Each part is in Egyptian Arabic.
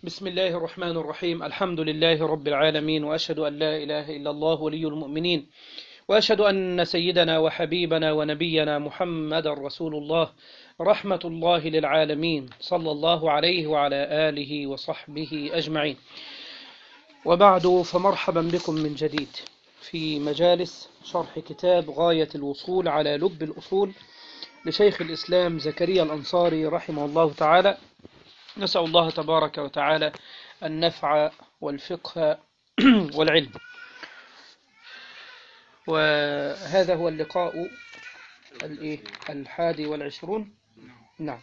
بسم الله الرحمن الرحيم الحمد لله رب العالمين وأشهد أن لا إله إلا الله ولي المؤمنين وأشهد أن سيدنا وحبيبنا ونبينا محمد رسول الله رحمة الله للعالمين صلى الله عليه وعلى آله وصحبه أجمعين وبعد فمرحبا بكم من جديد في مجالس شرح كتاب غاية الوصول على لب الأصول لشيخ الإسلام زكريا الأنصاري رحمه الله تعالى نسأل الله تبارك وتعالى النفع والفقه والعلم وهذا هو اللقاء الإيه؟ الحادي والعشرون نعم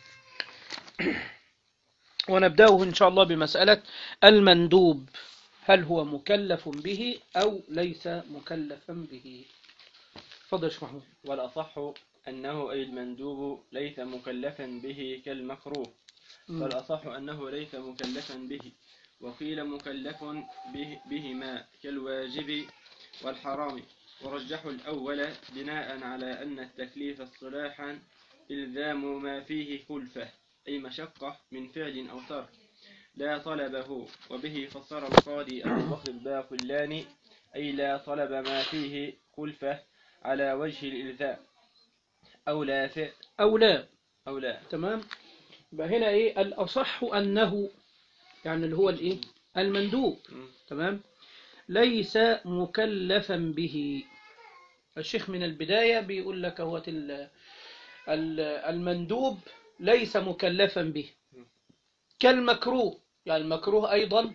ونبدأه إن شاء الله بمسألة المندوب هل هو مكلف به أو ليس مكلفا به تفضل يا شيخ محمود والأصح أنه أي المندوب ليس مكلفا به كالمكروه مم. والأصح أنه ليس مكلفا به وقيل مكلف به بهما كالواجب والحرام ورجحوا الأول بناء على أن التكليف الصلاحا إلزام ما فيه كلفة أي مشقة من فعل أو ترك لا طلبه وبه فسر القاضي أبو بكر الباقلاني أي لا طلب ما فيه كلفة على وجه الإلزام أو لا فعل أو لا أو لا تمام يبقى هنا إيه الأصح أنه يعني اللي هو الإيه المندوب مم. تمام ليس مكلفا به الشيخ من البداية بيقول لك هو ال- ال- المندوب ليس مكلفا به كالمكروه يعني المكروه أيضا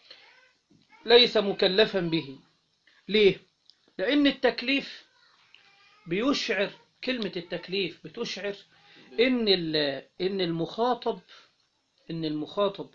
ليس مكلفا به ليه؟ لأن التكليف بيشعر كلمة التكليف بتشعر إن ال- إن المخاطب إن المخاطب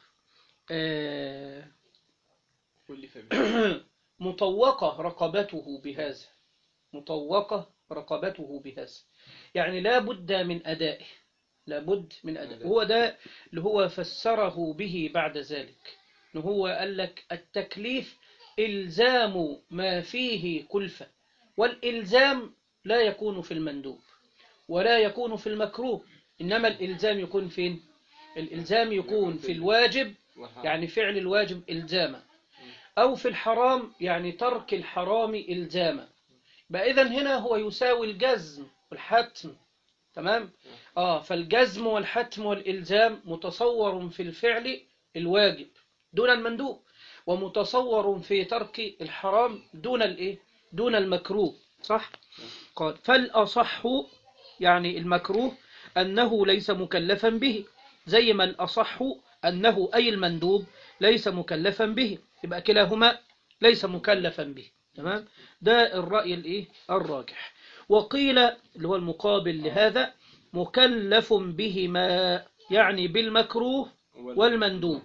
آه كلف به مطوقة رقبته بهذا مطوقة رقبته بهذا يعني لا بد من أدائه لا بد من أدائه أداء. هو ده اللي هو فسره به بعد ذلك إن هو قال لك التكليف إلزام ما فيه كلفة والإلزام لا يكون في المندوب ولا يكون في المكروه إنما الإلزام يكون فين الإلزام يكون في الواجب والحرام. يعني فعل الواجب إلزاما أو في الحرام يعني ترك الحرام إلزاما بقى إذن هنا هو يساوي الجزم والحتم تمام آه فالجزم والحتم والإلزام متصور في الفعل الواجب دون المندوب ومتصور في ترك الحرام دون الإيه دون المكروه صح قال فالأصح يعني المكروه أنه ليس مكلفا به زي ما الأصح أنه أي المندوب ليس مكلفا به يبقى كلاهما ليس مكلفا به تمام ده الرأي الإيه الراجح وقيل اللي هو المقابل لهذا مكلف بهما يعني بالمكروه والمندوب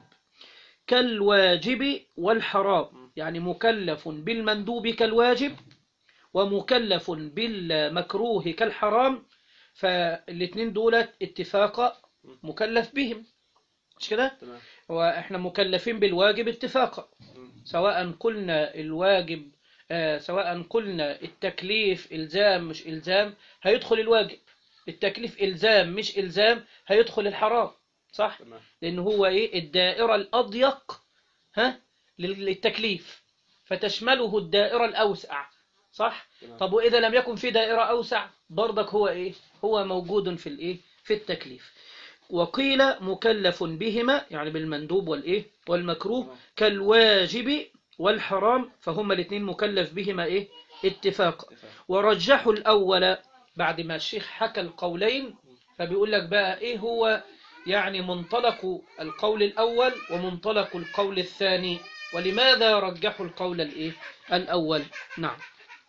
كالواجب والحرام يعني مكلف بالمندوب كالواجب ومكلف بالمكروه كالحرام فالاثنين دولت اتفاقا مكلف بهم مش كده تمام واحنا مكلفين بالواجب اتفاقا مم. سواء قلنا الواجب آه سواء قلنا التكليف إلزام مش إلزام هيدخل الواجب التكليف إلزام مش إلزام هيدخل الحرام صح تمام لأن هو إيه الدائرة الأضيق ها لل- للتكليف فتشمله الدائرة الأوسع صح تمام. طب وإذا لم يكن في دائرة أوسع برضك هو إيه هو موجود في الإيه في التكليف وقيل مكلف بهما يعني بالمندوب والإيه والمكروه تمام. كالواجب والحرام فهما الاثنين مكلف بهما إيه اتفاقا اتفاق. ورجحوا الأول بعد ما الشيخ حكى القولين فبيقول لك بقى إيه هو يعني منطلق القول الأول ومنطلق القول الثاني ولماذا رجحوا القول الإيه الأول نعم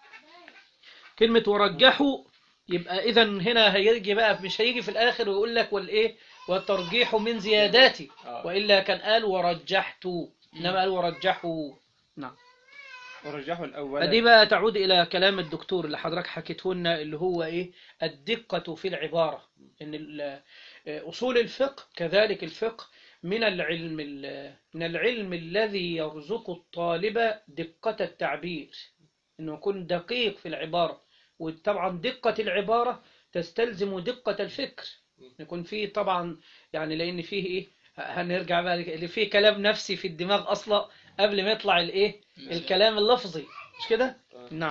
كلمة ورجحوا يبقى إذا هنا هيجي بقى مش هيجي في الآخر ويقول لك والإيه والترجيح من زياداتي آه. وإلا كان قال ورجحت إنما قال ورجحوا نعم ورجحوا الأول فدي بقى تعود إلى كلام الدكتور اللي حضرتك حكيته لنا اللي هو إيه الدقة في العبارة إن ال- أصول الفقه كذلك الفقه من العلم ال- من العلم الذي يرزق الطالب دقة التعبير إنه يكون دقيق في العبارة وطبعا دقة العبارة تستلزم دقة الفكر يكون فيه طبعا يعني لأن فيه إيه هنرجع بقى لك- اللي فيه كلام نفسي في الدماغ اصلا قبل ما يطلع الايه الكلام اللفظي مش كده آه. نعم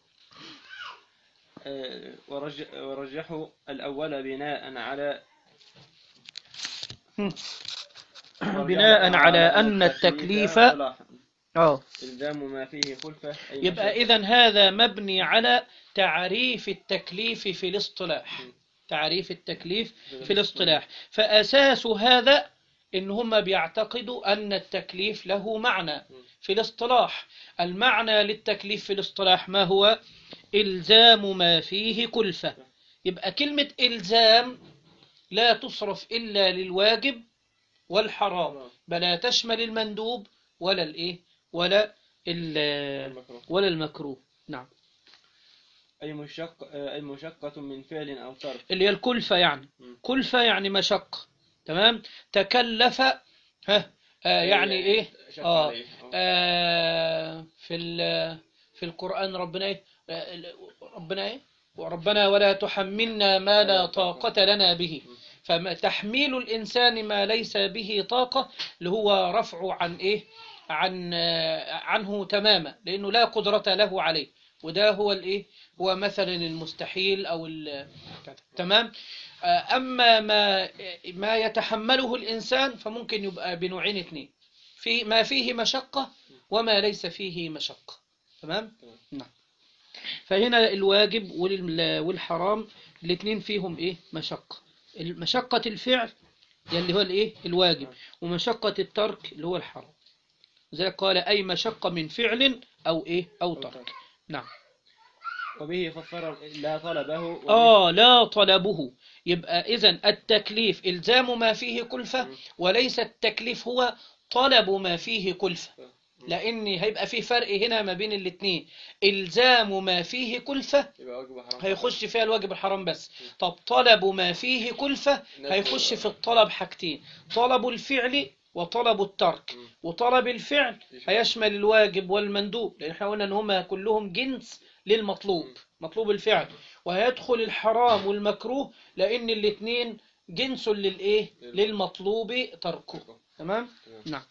آه، ورج- ورجحوا الأول بناء على بناء على أن التكليف صلاحا. اه إلزام ما فيه خلفة أي يبقى مشقة. إذا هذا مبني على تعريف التكليف في الاصطلاح تعريف التكليف في الاصطلاح فأساس هذا إن هم بيعتقدوا أن التكليف له معنى في الاصطلاح المعنى للتكليف في الاصطلاح ما هو إلزام ما فيه كلفة يبقى كلمة إلزام لا تصرف إلا للواجب والحرام بلا تشمل المندوب ولا الإيه ولا ال- المكروه. ولا المكروه نعم أي مشق آه، أي مشقة من فعل أو ترك اللي هي الكلفة يعني مم. كلفة يعني مشقة تمام تكلف ها آه يعني ايه شق آه عليه. آه. آه في ال- في القرآن ربنا ايه آه، ال- ربنا ايه وربنا ولا تحملنا ما لا طاقة لنا به فتحميل الإنسان ما ليس به طاقة اللي هو رفعه عن إيه عن آه، عنه تماما لأنه لا قدرة له عليه وده هو الإيه هو مثلا المستحيل أو ال- تمام آه، أما ما ما يتحمله الإنسان فممكن يبقى بنوعين اثنين في ما فيه مشقة وما ليس فيه مشقة تمام تمام. نعم فهنا الواجب وال- والحرام الاثنين فيهم ايه مشقة مشقة الفعل اللي هو الايه الواجب ومشقة الترك اللي هو الحرام زي قال اي مشقة من فعل او ايه او ترك نعم وبه فسر لا طلبه وبه- آه لا طلبه يبقى إذا التكليف إلزام ما فيه كلفة وليس التكليف هو طلب ما فيه كلفة لأن هيبقى في فرق هنا ما بين الاثنين إلزام ما فيه كلفة يبقى واجب حرام هيخش فيها الواجب الحرام بس طب طلب ما فيه كلفة هيخش في الطلب حاجتين طلب الفعل وطلب الترك وطلب الفعل هيشمل الواجب والمندوب لأن احنا قلنا ان هما كلهم جنس للمطلوب مطلوب الفعل وهيدخل الحرام والمكروه لأن الاثنين جنس للإيه للمطلوب تركه تمام تمام. نعم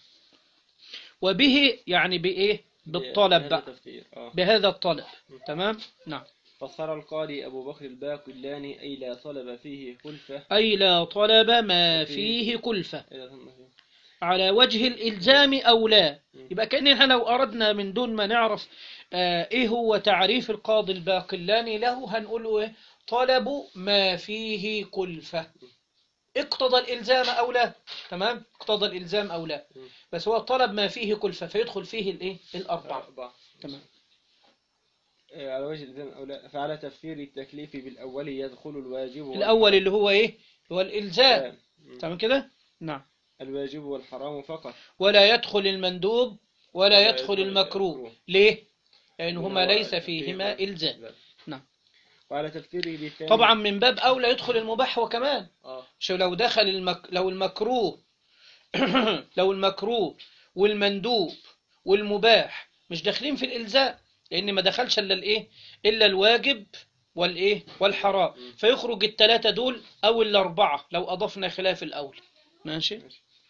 وبه يعني بإيه بالطلب بهذا بقى التفسير. آه. بهذا الطلب تمام نعم فسر القاضي أبو بكر الباقلاني أي لا طلب فيه خلفة أي لا طلب ما فيه كلفة إلى ثم فيه. على وجه الإلزام أو لا مم. يبقى كأننا لو أردنا من دون ما نعرف آه إيه هو تعريف القاضي الباقلاني له هنقول إيه طلب ما فيه كلفة اقتضى الإلزام أو لا تمام اقتضى الإلزام أو لا مم. بس هو طلب ما فيه كلفة فيدخل فيه الإيه الأربعة أربعة تمام آه، على وجه الإلزام أو لا فعلى تفسير التكليف بالأول يدخل الواجب وال- الأول اللي هو إيه هو الإلزام مم. تمام كده نعم الواجب والحرام فقط ولا يدخل المندوب ولا ولا يدخل يدخل المكروه المكروه. ليه لأنهما هو ليس فيه فيهما واجب. إلزام لا. نعم. وعلى تفسيره بالثاني طبعا من باب أولى يدخل المباح هو كمان آه. شو لو دخل المك... لو المكروه لو المكروه والمندوب والمباح مش داخلين في الإلزام لأن ما دخلش إلا الإيه إلا الواجب والإيه والحرام فيخرج الثلاثة دول أو الأربعة لو أضفنا خلاف الأول ماشي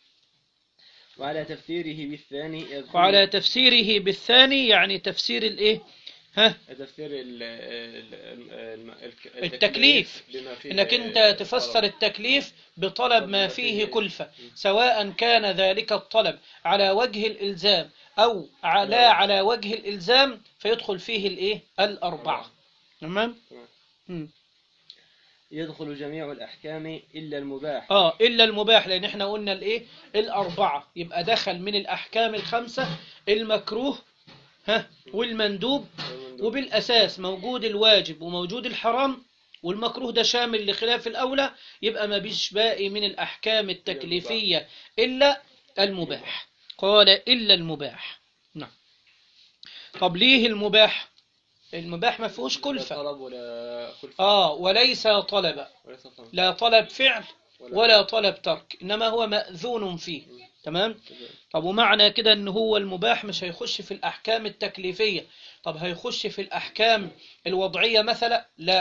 وعلى تفسيره بالثاني يدخل وعلى تفسيره بالثاني يعني تفسير الإيه ها تفسير ال ال ال ال التكليف. بما فيه انك انت تفسر طلب. التكليف بطلب ما فيه كلفة سواء كان ذلك الطلب على وجه الإلزام أو على على وجه الإلزام فيدخل فيه الإيه الأربعة تمام تمام. مم. يدخل جميع الأحكام إلا المباح اه إلا المباح لأن احنا قلنا الإيه الأربعة يبقى دخل من الأحكام الخمسة المكروه ها والمندوب والمندوب. وبالأساس موجود الواجب وموجود الحرام والمكروه ده شامل لخلاف الأولى يبقى ما بيش باقي من الأحكام التكليفية إلا المباح قال إلا المباح نعم طب ليه المباح المباح ما فيهوش لا كلفة طلب ولا خلفة آه وليس طلب وليس طلب لا طلب فعل ولا طلب ترك إنما هو مأذون فيه تمام طب ومعنى كده ان هو المباح مش هيخش في الاحكام التكليفية طب هيخش في الاحكام الوضعية مثلا لا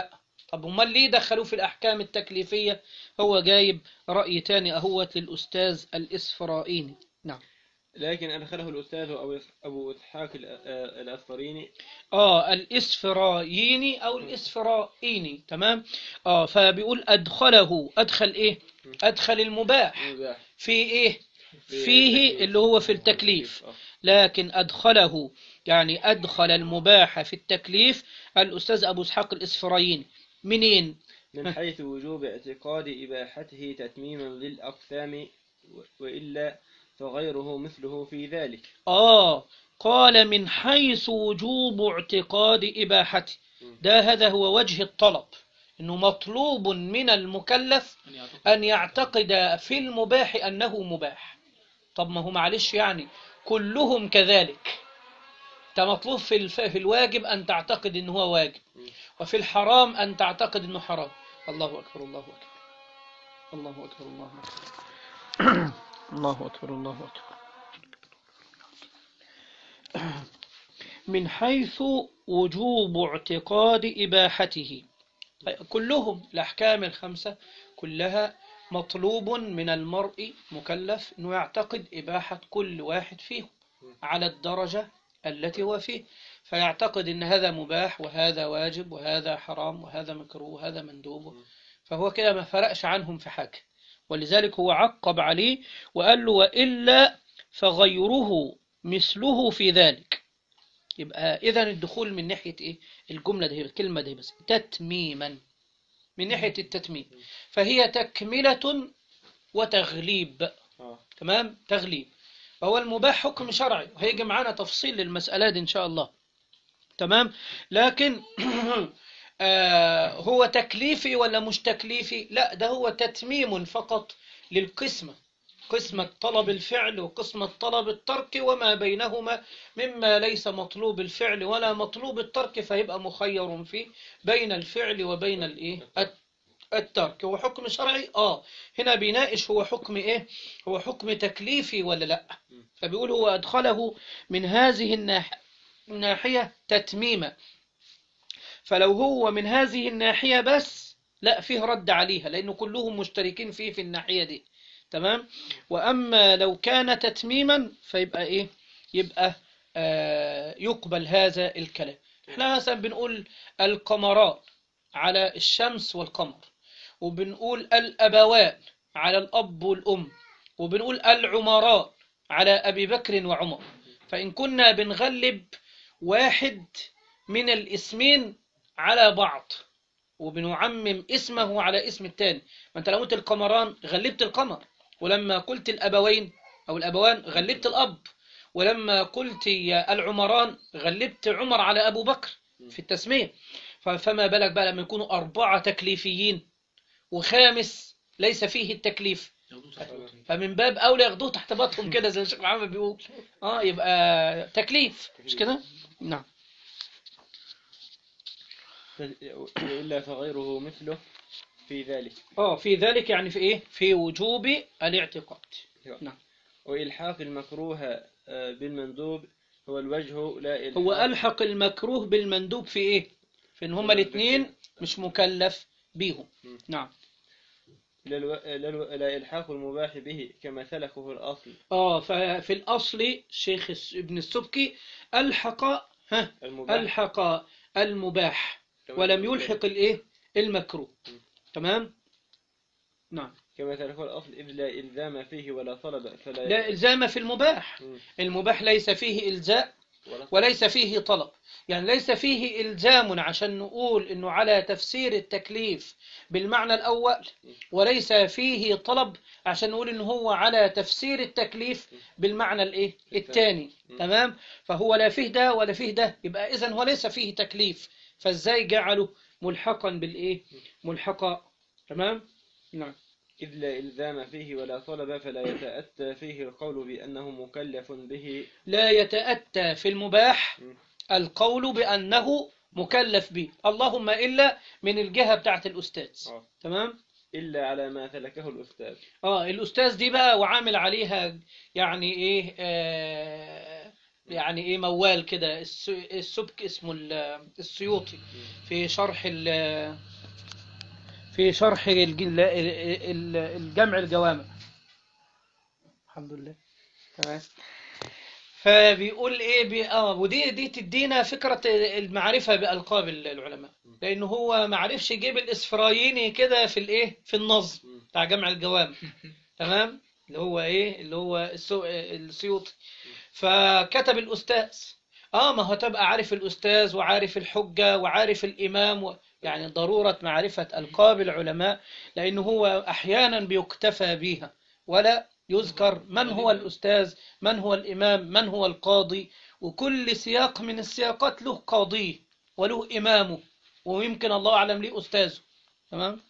طب امال ليه دخلوه في الأحكام التكليفية هو جايب رأي تاني أهوت للأستاذ الإسفرائيني نعم لكن أدخله الأستاذ أبو أبو إسحاق الأ- آه، الأسفريني آه الإسفرايني أو الإسفرائيني تمام آه فبيقول أدخله أدخل إيه أدخل المباح مباح في إيه في فيه التكليف. اللي هو في التكليف آه. لكن أدخله يعني أدخل المباح في التكليف الأستاذ أبو إسحاق الإسفرايني منين من حيث وجوب اعتقاد إباحته تتميما للأقسام و- وإلا فغيره مثله في ذلك آه قال من حيث وجوب اعتقاد إباحته ده هذا هو وجه الطلب إنه مطلوب من المكلف أن يعتقد في المباح أنه مباح طب ما هو معلش يعني كلهم كذلك أنت مطلوب في الف... في الواجب أن تعتقد أنه هو واجب وفي الحرام أن تعتقد أنه حرام الله أكبر الله أكبر الله أكبر الله أكبر الله أكبر الله أكبر من حيث وجوب اعتقاد إباحته كلهم الأحكام الخمسة كلها مطلوب من المرء مكلف أنه يعتقد إباحة كل واحد فيهم على الدرجة التي هو فيه فيعتقد أن هذا مباح وهذا واجب وهذا حرام وهذا مكروه وهذا مندوب فهو كده ما فرقش عنهم في حاجة ولذلك هو عقب عليه وقال له وإلا فغيره مثله في ذلك يبقى إذا الدخول من ناحية إيه الجملة دي الكلمة دي بس تتميما من ناحية التتميم فهي تكملة وتغليب آه. تمام تغليب فهو المباح حكم شرعي وهيجي معانا تفصيل للمسألة دي إن شاء الله تمام لكن آه هو تكليفي ولا مش تكليفي لا ده هو تتميم فقط للقسمة قسمة طلب الفعل وقسمة طلب الترك وما بينهما مما ليس مطلوب الفعل ولا مطلوب الترك فيبقى مخير فيه بين الفعل وبين الايه الت- الترك هو حكم شرعي اه هنا بيناقش هو حكم ايه هو حكم تكليفي ولا لا فبيقول هو ادخله من هذه الناح- الناحية تتميما فلو هو من هذه الناحية بس لا فيه رد عليها لأنه كلهم مشتركين فيه في الناحية دي تمام وأما لو كان تتميما فيبقى إيه يبقى آه يقبل هذا الكلام احنا مثلا بنقول القمران على الشمس والقمر وبنقول الأبوان على الأب والأم وبنقول العمراء على أبي بكر وعمر فإن كنا بنغلب واحد من الاسمين على بعض وبنعمم اسمه على اسم التاني ما انت لو قلت القمران غلبت القمر ولما قلت الأبوين أو الأبوان غلبت الأب ولما قلت يا العمران غلبت عمر على أبو بكر في التسمية ف- فما بالك بقى لما يكونوا أربعة تكليفيين وخامس ليس فيه التكليف فمن باب أولى ياخدوه تحت باطهم كده زي الشيخ محمد بيقول اه يبقى تكليف مش كده؟ نعم وإلا فغيره مثله في ذلك اه في ذلك يعني في ايه؟ في وجوب الاعتقاد نعم. وإلحاق المكروه آه، بالمندوب هو الوجه لا إلحاق هو ألحق المكروه بالمندوب في ايه؟ في ان هما الاثنين مش مكلف بيهم م. نعم لا الو- لا الو- لا إلحاق المباح به كما سلكه الأصل اه ففي الأصل الشيخ الس- ابن السبكي ألحق ها المباح ألحق المباح كما ولم سلكه- يلحق الايه؟ المكروه م. تمام؟ نعم كما سلكه الأصل إذ لا إلزام فيه ولا طلب فلا لا إلزام في المباح م. المباح ليس فيه إلزاء ولا وليس فيه طلب يعني ليس فيه إلزام عشان نقول إنه على تفسير التكليف بالمعنى الأول وليس فيه طلب عشان نقول إنه هو على تفسير التكليف بالمعنى الإيه الثاني تمام فهو لا فيه ده ولا فيه ده يبقى إذن هو ليس فيه تكليف فإزاي جعله ملحقا بالإيه ملحقا تمام نعم إذ لا إلزام فيه ولا طلب فلا يتأتى فيه القول بأنه مكلف به لا يتأتى في المباح م. القول بأنه مكلف به اللهم إلا من الجهة بتاعت الأستاذ آه. تمام إلا على ما سلكه الأستاذ اه الأستاذ دي بقى وعامل عليها يعني إيه آه يعني إيه موال كده الس- السبك اسمه ال- السيوطي في شرح ال- في شرح الج- ال- ال- الجمع الجوامع الحمد لله تمام فبيقول ايه بي... اه ودي دي تدينا فكره المعرفه بالقاب العلماء لان هو ما عرفش يجيب الاسفرايني كده في الايه في النظم بتاع جمع الجوامع تمام اللي هو ايه اللي هو السو... السيوطي فكتب الاستاذ اه ما هو تبقى عارف الاستاذ وعارف الحجه وعارف الامام و... يعني ضروره معرفه القاب العلماء لانه هو احيانا بيكتفى بها ولا يذكر من هو الأستاذ من هو الإمام من هو القاضي وكل سياق من السياقات له قاضيه وله إمامه ويمكن الله أعلم ليه أستاذه تمام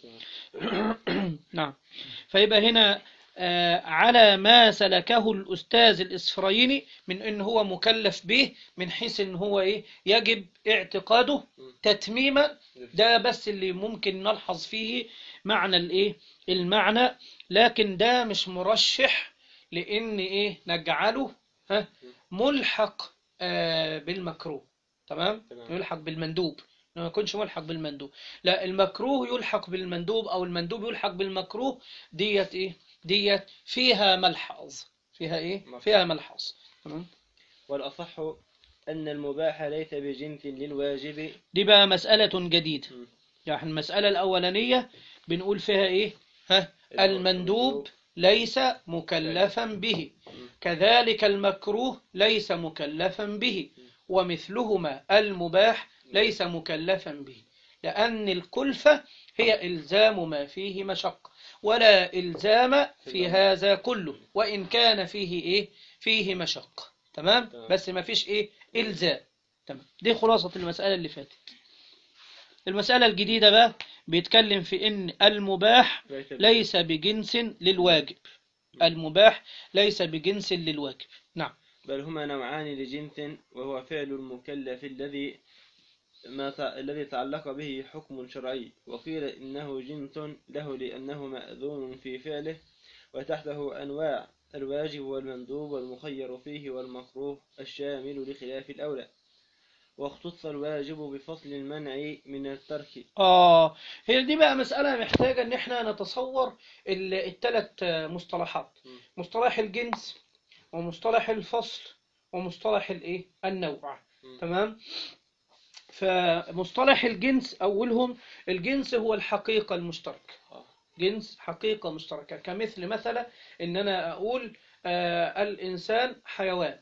نعم فيبقى هنا آه، على ما سلكه الأستاذ الإسفرايني من أن هو مكلف به من حيث أن هو إيه يجب اعتقاده تتميما ده بس اللي ممكن نلحظ فيه معنى الإيه المعنى لكن ده مش مرشح لأن إيه نجعله ها ملحق آه، بالمكروه تمام تمام. يلحق بالمندوب ما يكونش ملحق بالمندوب لا المكروه يلحق بالمندوب أو المندوب يلحق بالمكروه ديت إيه ديت فيها ملحظ فيها إيه ملحظ. فيها ملحظ تمام والأصح أن المباح ليس بجنس للواجب دي بقى مسألة جديدة م. يعني المسألة الأولانية بنقول فيها إيه ها المندوب ليس مكلفا به كذلك المكروه ليس مكلفا به ومثلهما المباح ليس مكلفا به لأن الكلفة هي إلزام ما فيه مشقة ولا إلزام في هذا كله وإن كان فيه إيه فيه مشقة تمام تمام. بس ما فيش إيه إلزام تمام دي خلاصة المسألة اللي فاتت المسألة الجديدة بقى بيتكلم في إن المباح ليس ب- ليس بجنس للواجب المباح ليس بجنس للواجب نعم بل هما نوعان لجنس وهو فعل المكلف الذي ما تع- الذي تعلق به حكم شرعي وقيل إنه جنس له لأنه مأذون في فعله وتحته أنواع الواجب والمندوب والمخير فيه والمكروه الشامل لخلاف الأولى واختص الواجب بفصل المنع من الترك آه هي دي بقى مسألة محتاجة إن إحنا نتصور الثلاث مصطلحات م. مصطلح الجنس ومصطلح الفصل ومصطلح الإيه النوع م. تمام فمصطلح الجنس أولهم الجنس هو الحقيقة المشتركة آه. جنس حقيقة مشتركة كمثل مثلا إن أنا أقول آه الإنسان حيوان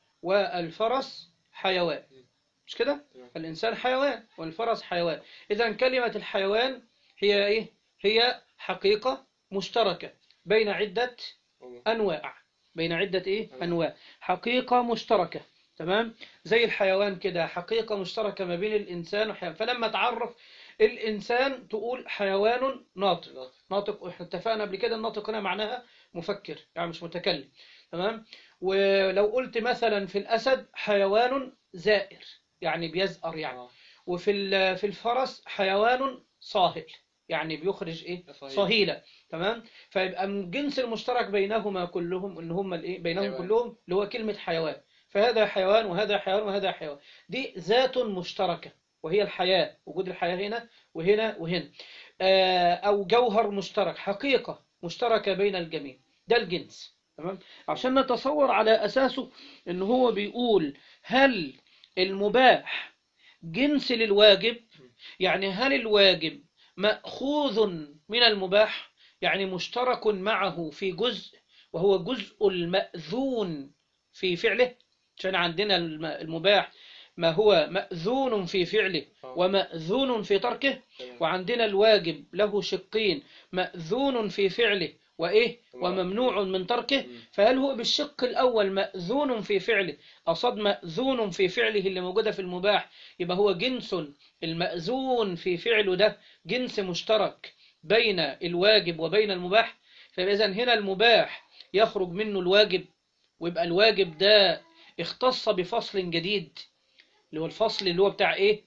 والفرس حيوان مش كده؟ تمام. الإنسان حيوان والفرس حيوان إذا كلمة الحيوان هي إيه؟ هي حقيقة مشتركة بين عدة أنواع بين عدة إيه؟ أنواع. أنواع حقيقة مشتركة تمام؟ زي الحيوان كده حقيقة مشتركة ما بين الإنسان والحيوان فلما تعرف الإنسان تقول حيوان ناطق ناطق احنا اتفقنا قبل كده الناطق هنا معناها مفكر يعني مش متكلم تمام ولو قلت مثلا في الأسد حيوان زائر يعني بيزأر يعني آه. وفي ال- في الفرس حيوان صاهل يعني بيخرج ايه صهيل. صهيلة تمام فيبقى من الجنس المشترك بينهما كلهم ان هم الايه بينهم حيوان. كلهم اللي هو كلمة حيوان فهذا حيوان وهذا حيوان وهذا حيوان دي ذات مشتركة وهي الحياة وجود الحياة هنا وهنا وهنا آه، أو جوهر مشترك حقيقة مشتركة بين الجميع ده الجنس تمام عشان نتصور على أساسه إن هو بيقول هل المباح جنس للواجب يعني هل الواجب مأخوذ من المباح يعني مشترك معه في جزء وهو جزء المأذون في فعله عشان عندنا الم- المباح ما هو مأذون في فعله ومأذون في تركه وعندنا الواجب له شقين مأذون في فعله وإيه وممنوع من تركه فهل هو بالشق الأول مأذون في فعله أصد مأذون في فعله اللي موجودة في المباح يبقى هو جنس المأذون في فعله ده جنس مشترك بين الواجب وبين المباح فإذا هنا المباح يخرج منه الواجب ويبقى الواجب ده اختص بفصل جديد اللي هو الفصل اللي هو بتاع ايه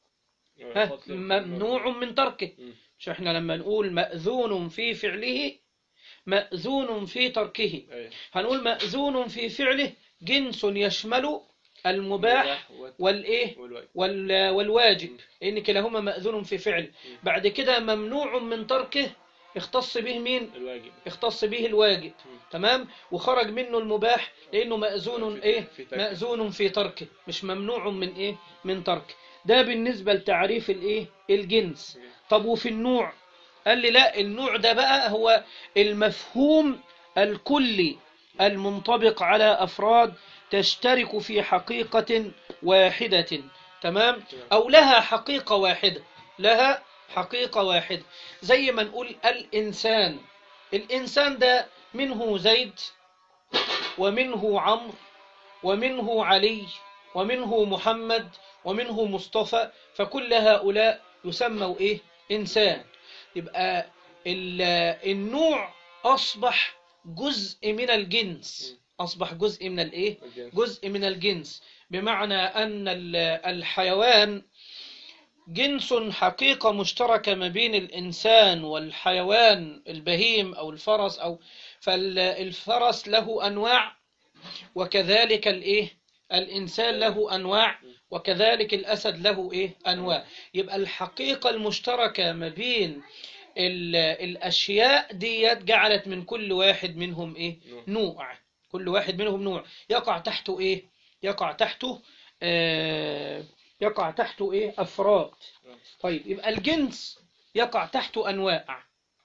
ها ممنوع من تركه مم. مش احنا لما نقول مأذون في فعله مأذون في تركه أيوة. هنقول مأذون في فعله جنس يشمل المباح وال- والإيه والواجب وال- والواجب م. لأن كلاهما مأذون في فعل بعد كده ممنوع من تركه اختص به مين الواجب اختص به الواجب م. تمام وخرج منه المباح لأنه مأذون في- إيه في تركه. مأذون في تركه مش ممنوع من إيه من تركه ده بالنسبة لتعريف الإيه الجنس طب وفي النوع قال لي لا النوع ده بقى هو المفهوم الكلي المنطبق على أفراد تشترك في حقيقة واحدة تمام أو لها حقيقة واحدة لها حقيقة واحدة زي ما نقول الإنسان الإنسان ده منه زيد ومنه عمرو ومنه علي ومنه محمد ومنه مصطفى فكل هؤلاء يسموا إيه إنسان يبقى ال- النوع أصبح جزء من الجنس أصبح جزء من الإيه والجنس. جزء من الجنس بمعنى أن ال- الحيوان جنس حقيقة مشتركة ما بين الإنسان والحيوان البهيم أو الفرس أو فالفرس له أنواع وكذلك الإيه الإنسان له أنواع وكذلك الأسد له إيه أنواع يبقى الحقيقة المشتركة ما بين ال- الأشياء ديت جعلت من كل واحد منهم إيه نوع. نوع كل واحد منهم نوع يقع تحته إيه يقع تحته آه يقع تحته إيه أفراد طيب يبقى الجنس يقع تحته أنواع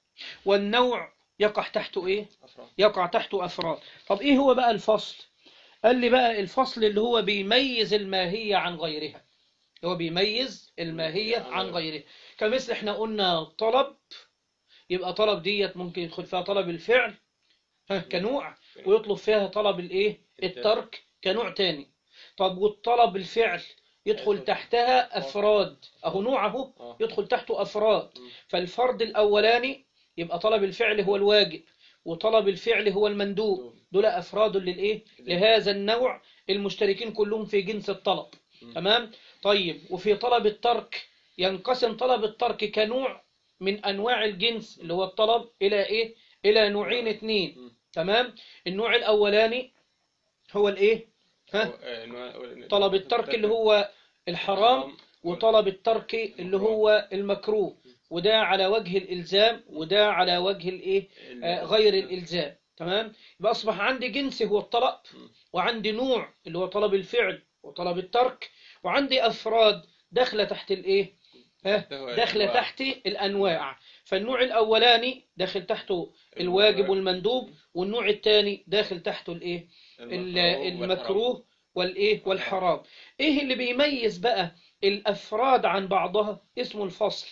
والنوع يقع تحته إيه أفراد يقع تحته أفراد طب إيه هو بقى الفصل قال لي بقى الفصل اللي هو بيميز الماهية عن غيرها هو بيميز الماهية عن غيرها كمثل احنا قلنا طلب يبقى طلب ديت ممكن يدخل فيها طلب الفعل ها كنوع ويطلب فيها طلب الايه الترك كنوع تاني طب والطلب الفعل يدخل تحتها أفراد أهو نوع أهو آه. يدخل تحته أفراد مم. فالفرد الأولاني يبقى طلب الفعل هو الواجب وطلب الفعل هو المندوب دول أفراد للإيه لهذا النوع المشتركين كلهم في جنس الطلب مم. تمام طيب وفي طلب الترك ينقسم طلب الترك كنوع من أنواع الجنس اللي هو الطلب إلى إيه إلى نوعين اتنين مم. تمام النوع الأولاني هو الإيه ها هو- آه، نوع- طلب الترك اللي هو الحرام وطلب الترك اللي هو المكروه وده على وجه الإلزام وده على وجه الإيه آه، غير الإلزام تمام يبقى أصبح عندي جنس هو الطلب وعندي نوع اللي هو طلب الفعل وطلب الترك وعندي أفراد داخلة تحت الإيه ها داخلة الأنواع. تحت الأنواع فالنوع الأولاني داخل تحته الواجب والمندوب والنوع الثاني داخل تحته الإيه ال- المكروه والإيه والحرام إيه اللي بيميز بقى الأفراد عن بعضها اسمه الفصل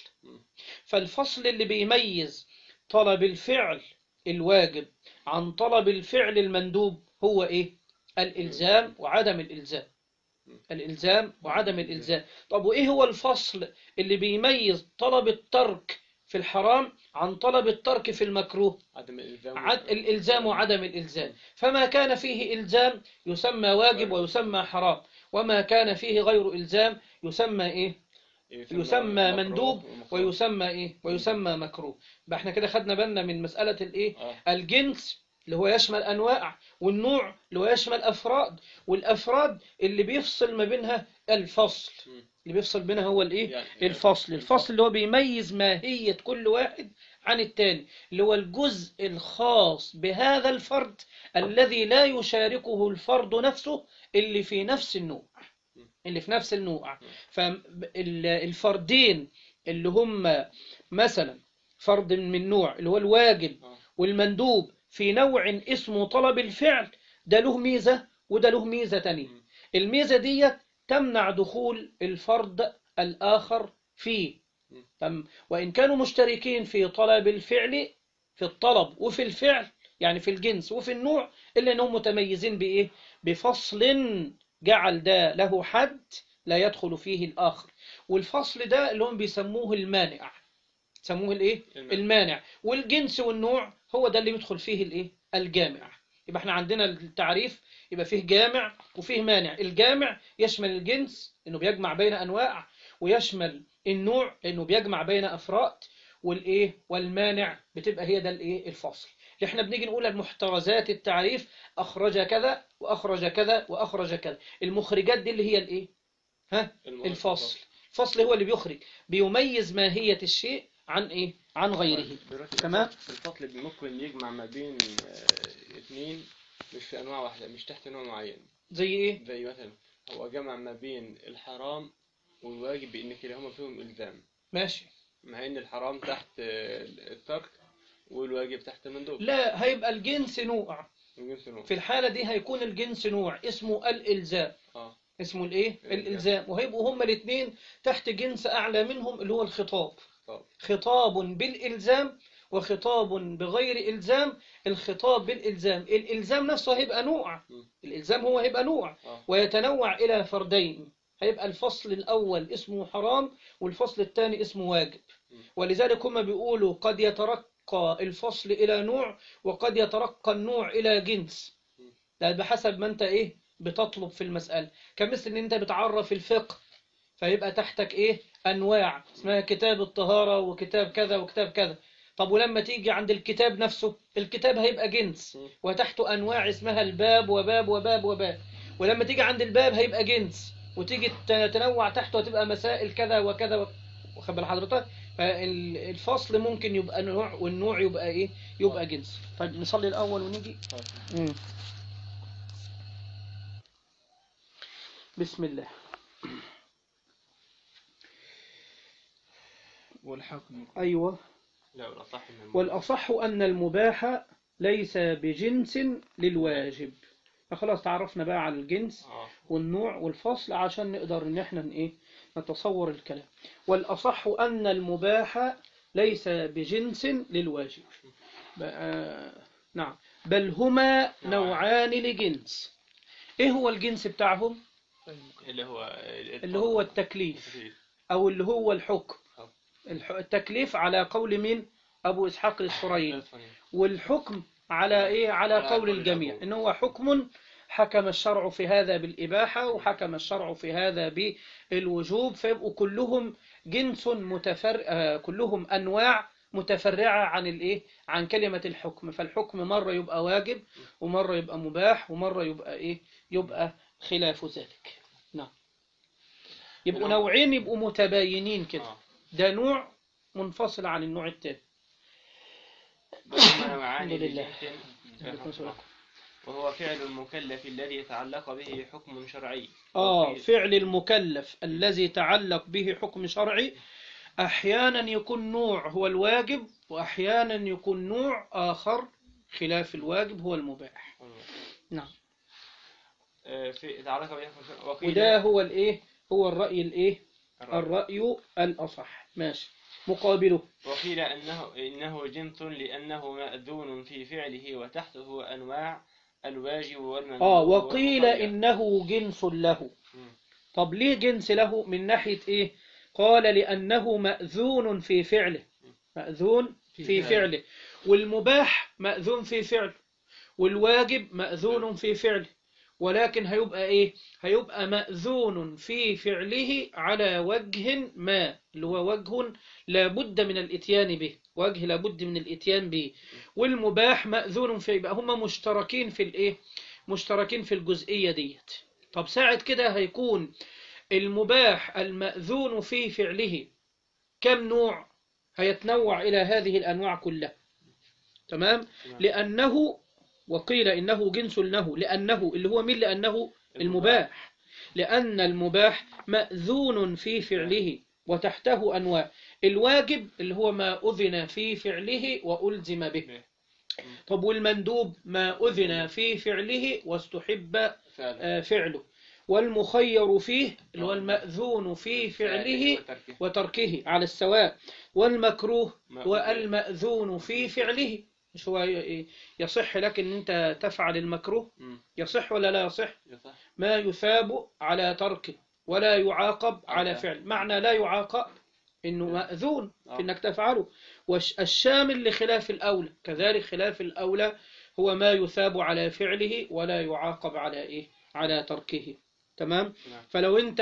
فالفصل اللي بيميز طلب الفعل الواجب عن طلب الفعل المندوب هو إيه الإلزام وعدم الإلزام الإلزام وعدم الإلزام طب وإيه هو الفصل اللي بيميز طلب الترك في الحرام عن طلب الترك في المكروه عدم الإلزام عد الإلزام وعدم الإلزام فما كان فيه إلزام يسمى واجب ويسمى حرام وما كان فيه غير إلزام يسمى إيه يسمى مكروه مندوب ومكروه. ويسمى إيه ويسمى مكروه يبقى احنا كده خدنا بالنا من مسألة الإيه آه. الجنس اللي هو يشمل أنواع والنوع اللي هو يشمل أفراد والأفراد اللي بيفصل ما بينها الفصل مم. اللي بيفصل بينها هو الإيه يعني- الفصل الفصل اللي هو بيميز ماهية كل واحد عن التاني اللي هو الجزء الخاص بهذا الفرد الذي لا يشاركه الفرد نفسه اللي في نفس النوع اللي في نفس النوع فالفردين اللي هم مثلا فرد من نوع اللي هو الواجب آه. والمندوب في نوع اسمه طلب الفعل ده له ميزة وده له ميزة تانية مم. الميزة دي تمنع دخول الفرد الآخر فيه مم. تم وإن كانوا مشتركين في طلب الفعل في الطلب وفي الفعل يعني في الجنس وفي النوع إلا أنهم متميزين بإيه بفصل جعل ده له حد لا يدخل فيه الآخر والفصل ده اللي هم بيسموه المانع يسموه الايه المانع. المانع والجنس والنوع هو ده اللي بيدخل فيه الايه الجامع يبقى احنا عندنا التعريف يبقى فيه جامع وفيه مانع الجامع يشمل الجنس انه بيجمع بين انواع ويشمل النوع انه بيجمع بين افراد والايه والمانع بتبقى هي ده الايه الفصل احنا بنيجي نقول المحترزات التعريف أخرج كذا وأخرج كذا وأخرج كذا المخرجات دي اللي هي الإيه ها الفصل الفصل هو اللي بيخرج بيميز ماهية الشيء عن إيه عن غيره دلوقتي تمام. الفصل ممكن يجمع ما بين آه، اثنين مش في انواع واحده مش تحت نوع معين زي إيه زي مثلا هو جمع ما بين الحرام والواجب بان كلاهما فيهم الزام ماشي مع ان الحرام تحت آه، الترك والواجب تحت المندوب لا هيبقى الجنس نوع من جنس نوع. في الحالة دي هيكون الجنس نوع اسمه الإلزام اه اسمه الايه الإلزام. الإلزام وهيبقوا هما الاثنين تحت جنس أعلى منهم اللي هو الخطاب طب خطاب بالإلزام وخطاب بغير إلزام الخطاب بالإلزام الإلزام نفسه هيبقى نوع م. الإلزام هو هيبقى نوع اه ويتنوع إلى فردين هيبقى الفصل الأول اسمه حرام والفصل الثاني اسمه واجب م. ولذلك هم بيقولوا قد يترقى الفصل إلى نوع وقد يترقى النوع إلى جنس م. ده بحسب ما أنت إيه بتطلب في المسألة كمثل إن أنت بتعرف الفقه فيبقى تحتك إيه أنواع اسمها كتاب الطهارة وكتاب كذا وكتاب كذا طب ولما تيجي عند الكتاب نفسه الكتاب هيبقى جنس م. وتحته أنواع اسمها الباب وباب وباب وباب ولما تيجي عند الباب هيبقى جنس وتيجي تنوع تحته هتبقى مسائل كذا وكذا و- واخد بال حضرتك فالفصل ممكن يبقى نوع والنوع يبقى ايه يبقى جنس طيب نصلي الاول ونيجي طيب. مم. بسم الله والحكم ايوه لا والأصح من والأصح أن المباح ليس بجنس للواجب فخلاص تعرفنا بقى على الجنس اه والنوع والفصل عشان نقدر ان احنا ن- ايه نتصور الكلام والأصح أن المباح ليس بجنس للواجب بقى نعم بل هما نوعان لجنس ايه هو الجنس بتاعهم اللي هو اللي هو التكليف او اللي هو الحكم أه. الح- التكليف على قول مين ابو اسحاق الاسفرايني والحكم على ايه على على قول قول الجميع الجمهور. ان هو حكم حكم الشرع في هذا بالإباحة وحكم الشرع في هذا بالوجوب فيبقوا كلهم جنس متفر آه، كلهم أنواع متفرعة عن الإيه عن كلمة الحكم فالحكم مرة يبقى واجب ومرة يبقى مباح ومرة يبقى إيه يبقى خلاف ذلك نعم يبقوا نعم. نوعين يبقوا متباينين كده اه ده نوع منفصل عن النوع التاني بل هما نوعان الحمد لله. لجنس عليكم السلام. وهو فعل المكلف الذي يتعلق به حكم شرعي آه وفي- فعل المكلف الذي تعلق به حكم شرعي أحيانا يكون نوع هو الواجب وأحيانا يكون نوع آخر خلاف الواجب هو المباح نعم آه، في يتعلق به حكم شرعي وقيل وده هو الإيه هو الرأي الإيه الرأي. الرأي الأصح ماشي مقابله وقيل أنه إنه جنس لأنه مأذون في فعله وتحته أنواع الواجب والمندوب آه وقيل والمخير. إنه جنس له مم. طب ليه جنس له من ناحية إيه قال لأنه مأذون في فعله مأذون في في فعله والمباح مأذون في فعله والواجب مأذون في فعله ولكن هيبقى إيه هيبقى مأذون في فعله على وجه ما اللي هو وجه لابد من الاتيان به وجه لابد من الاتيان به والمباح مأذون في يبقى هما مشتركين في الإيه مشتركين في الجزئية ديت طب ساعة كده هيكون المباح المأذون في فعله كم نوع هيتنوع إلى هذه الأنواع كلها تمام تمام. لأنه وقيل إنه جنس له لأنه اللي هو من لأنه المباح لأن المباح مأذون في فعله وتحته أنواع الواجب اللي هو ما أذن في فعله وألزم به طب والمندوب ما أذن في فعله واستحب فعلا. آه، فعله والمخير فيه اللي هو المأذون في فعله وتركه. وتركه على السواء والمكروه ما- هو المأذون في فعله مش هو ي- يصح لك ان انت تفعل المكروه مم. يصح ولا لا يصح يصح. ما يثاب على تركه ولا يعاقب على على- فعل معنى لا يعاقب انه مأذون آه. في انك تفعله والشامل لخلاف الاولى كذلك خلاف الاولى هو ما يثاب على فعله ولا يعاقب على ايه على تركه تمام نعم. فلو انت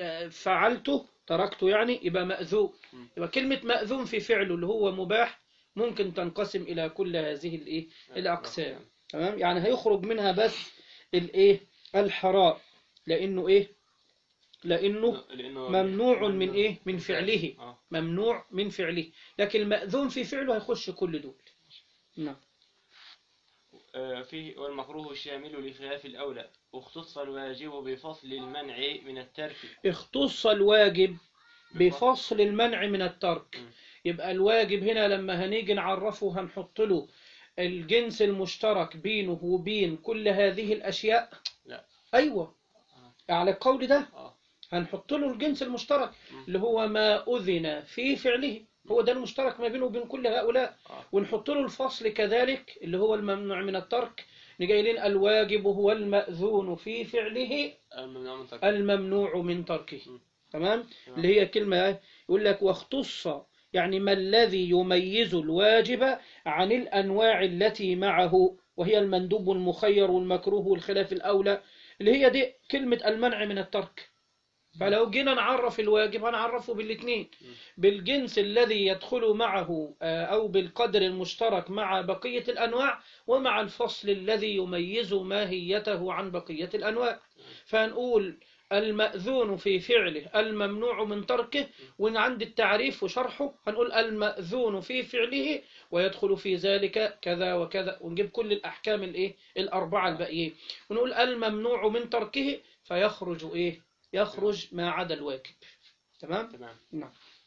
فعلته تركته يعني يبقى مأذون مم. يبقى كلمة مأذون في فعله اللي هو مباح ممكن تنقسم إلى كل هذه الإيه الأقسام تمام يعني هيخرج منها بس الإيه الحرام لأنه إيه لأنه لأنه ممنوع من إيه من فعله آه. ممنوع من فعله لكن المأذون في فعله هيخش كل دول نعم آه، فيه والمكروه الشامل لخلاف الأولى واختص الواجب بفصل المنع من الترك اختص الواجب بفصل المنع من الترك م. يبقى الواجب هنا لما هنيجي نعرفه هنحط له الجنس المشترك بينه وبين كل هذه الأشياء لا. أيوة على القول ده آه. هنحط له الجنس المشترك م. اللي هو ما أذن في فعله هو ده المشترك ما بينه وبين كل هؤلاء آه. ونحط له الفصل كذلك اللي هو الممنوع من الترك نجايلين الواجب هو المأذون في فعله الممنوع من ترك الممنوع من تركه م. تمام تمام. اللي هي كلمة يقول لك واختص يعني ما الذي يميز الواجب عن الأنواع التي معه وهي المندوب والمخير والمكروه والخلاف الأولى اللي هي دي كلمة المنع من الترك فلو جينا نعرف الواجب هنعرفه بالاثنين بالجنس الذي يدخل معه آه، أو بالقدر المشترك مع بقية الأنواع ومع الفصل الذي يميز ماهيته عن بقية الأنواع فنقول المأذون في فعله الممنوع من تركه وإن عند التعريف وشرحه هنقول المأذون في فعله ويدخل في ذلك كذا وكذا ونجيب كل الأحكام الإيه الأربعة الباقيين ونقول الممنوع من تركه فيخرج إيه يخرج ما عدا الواجب تمام تمام نعم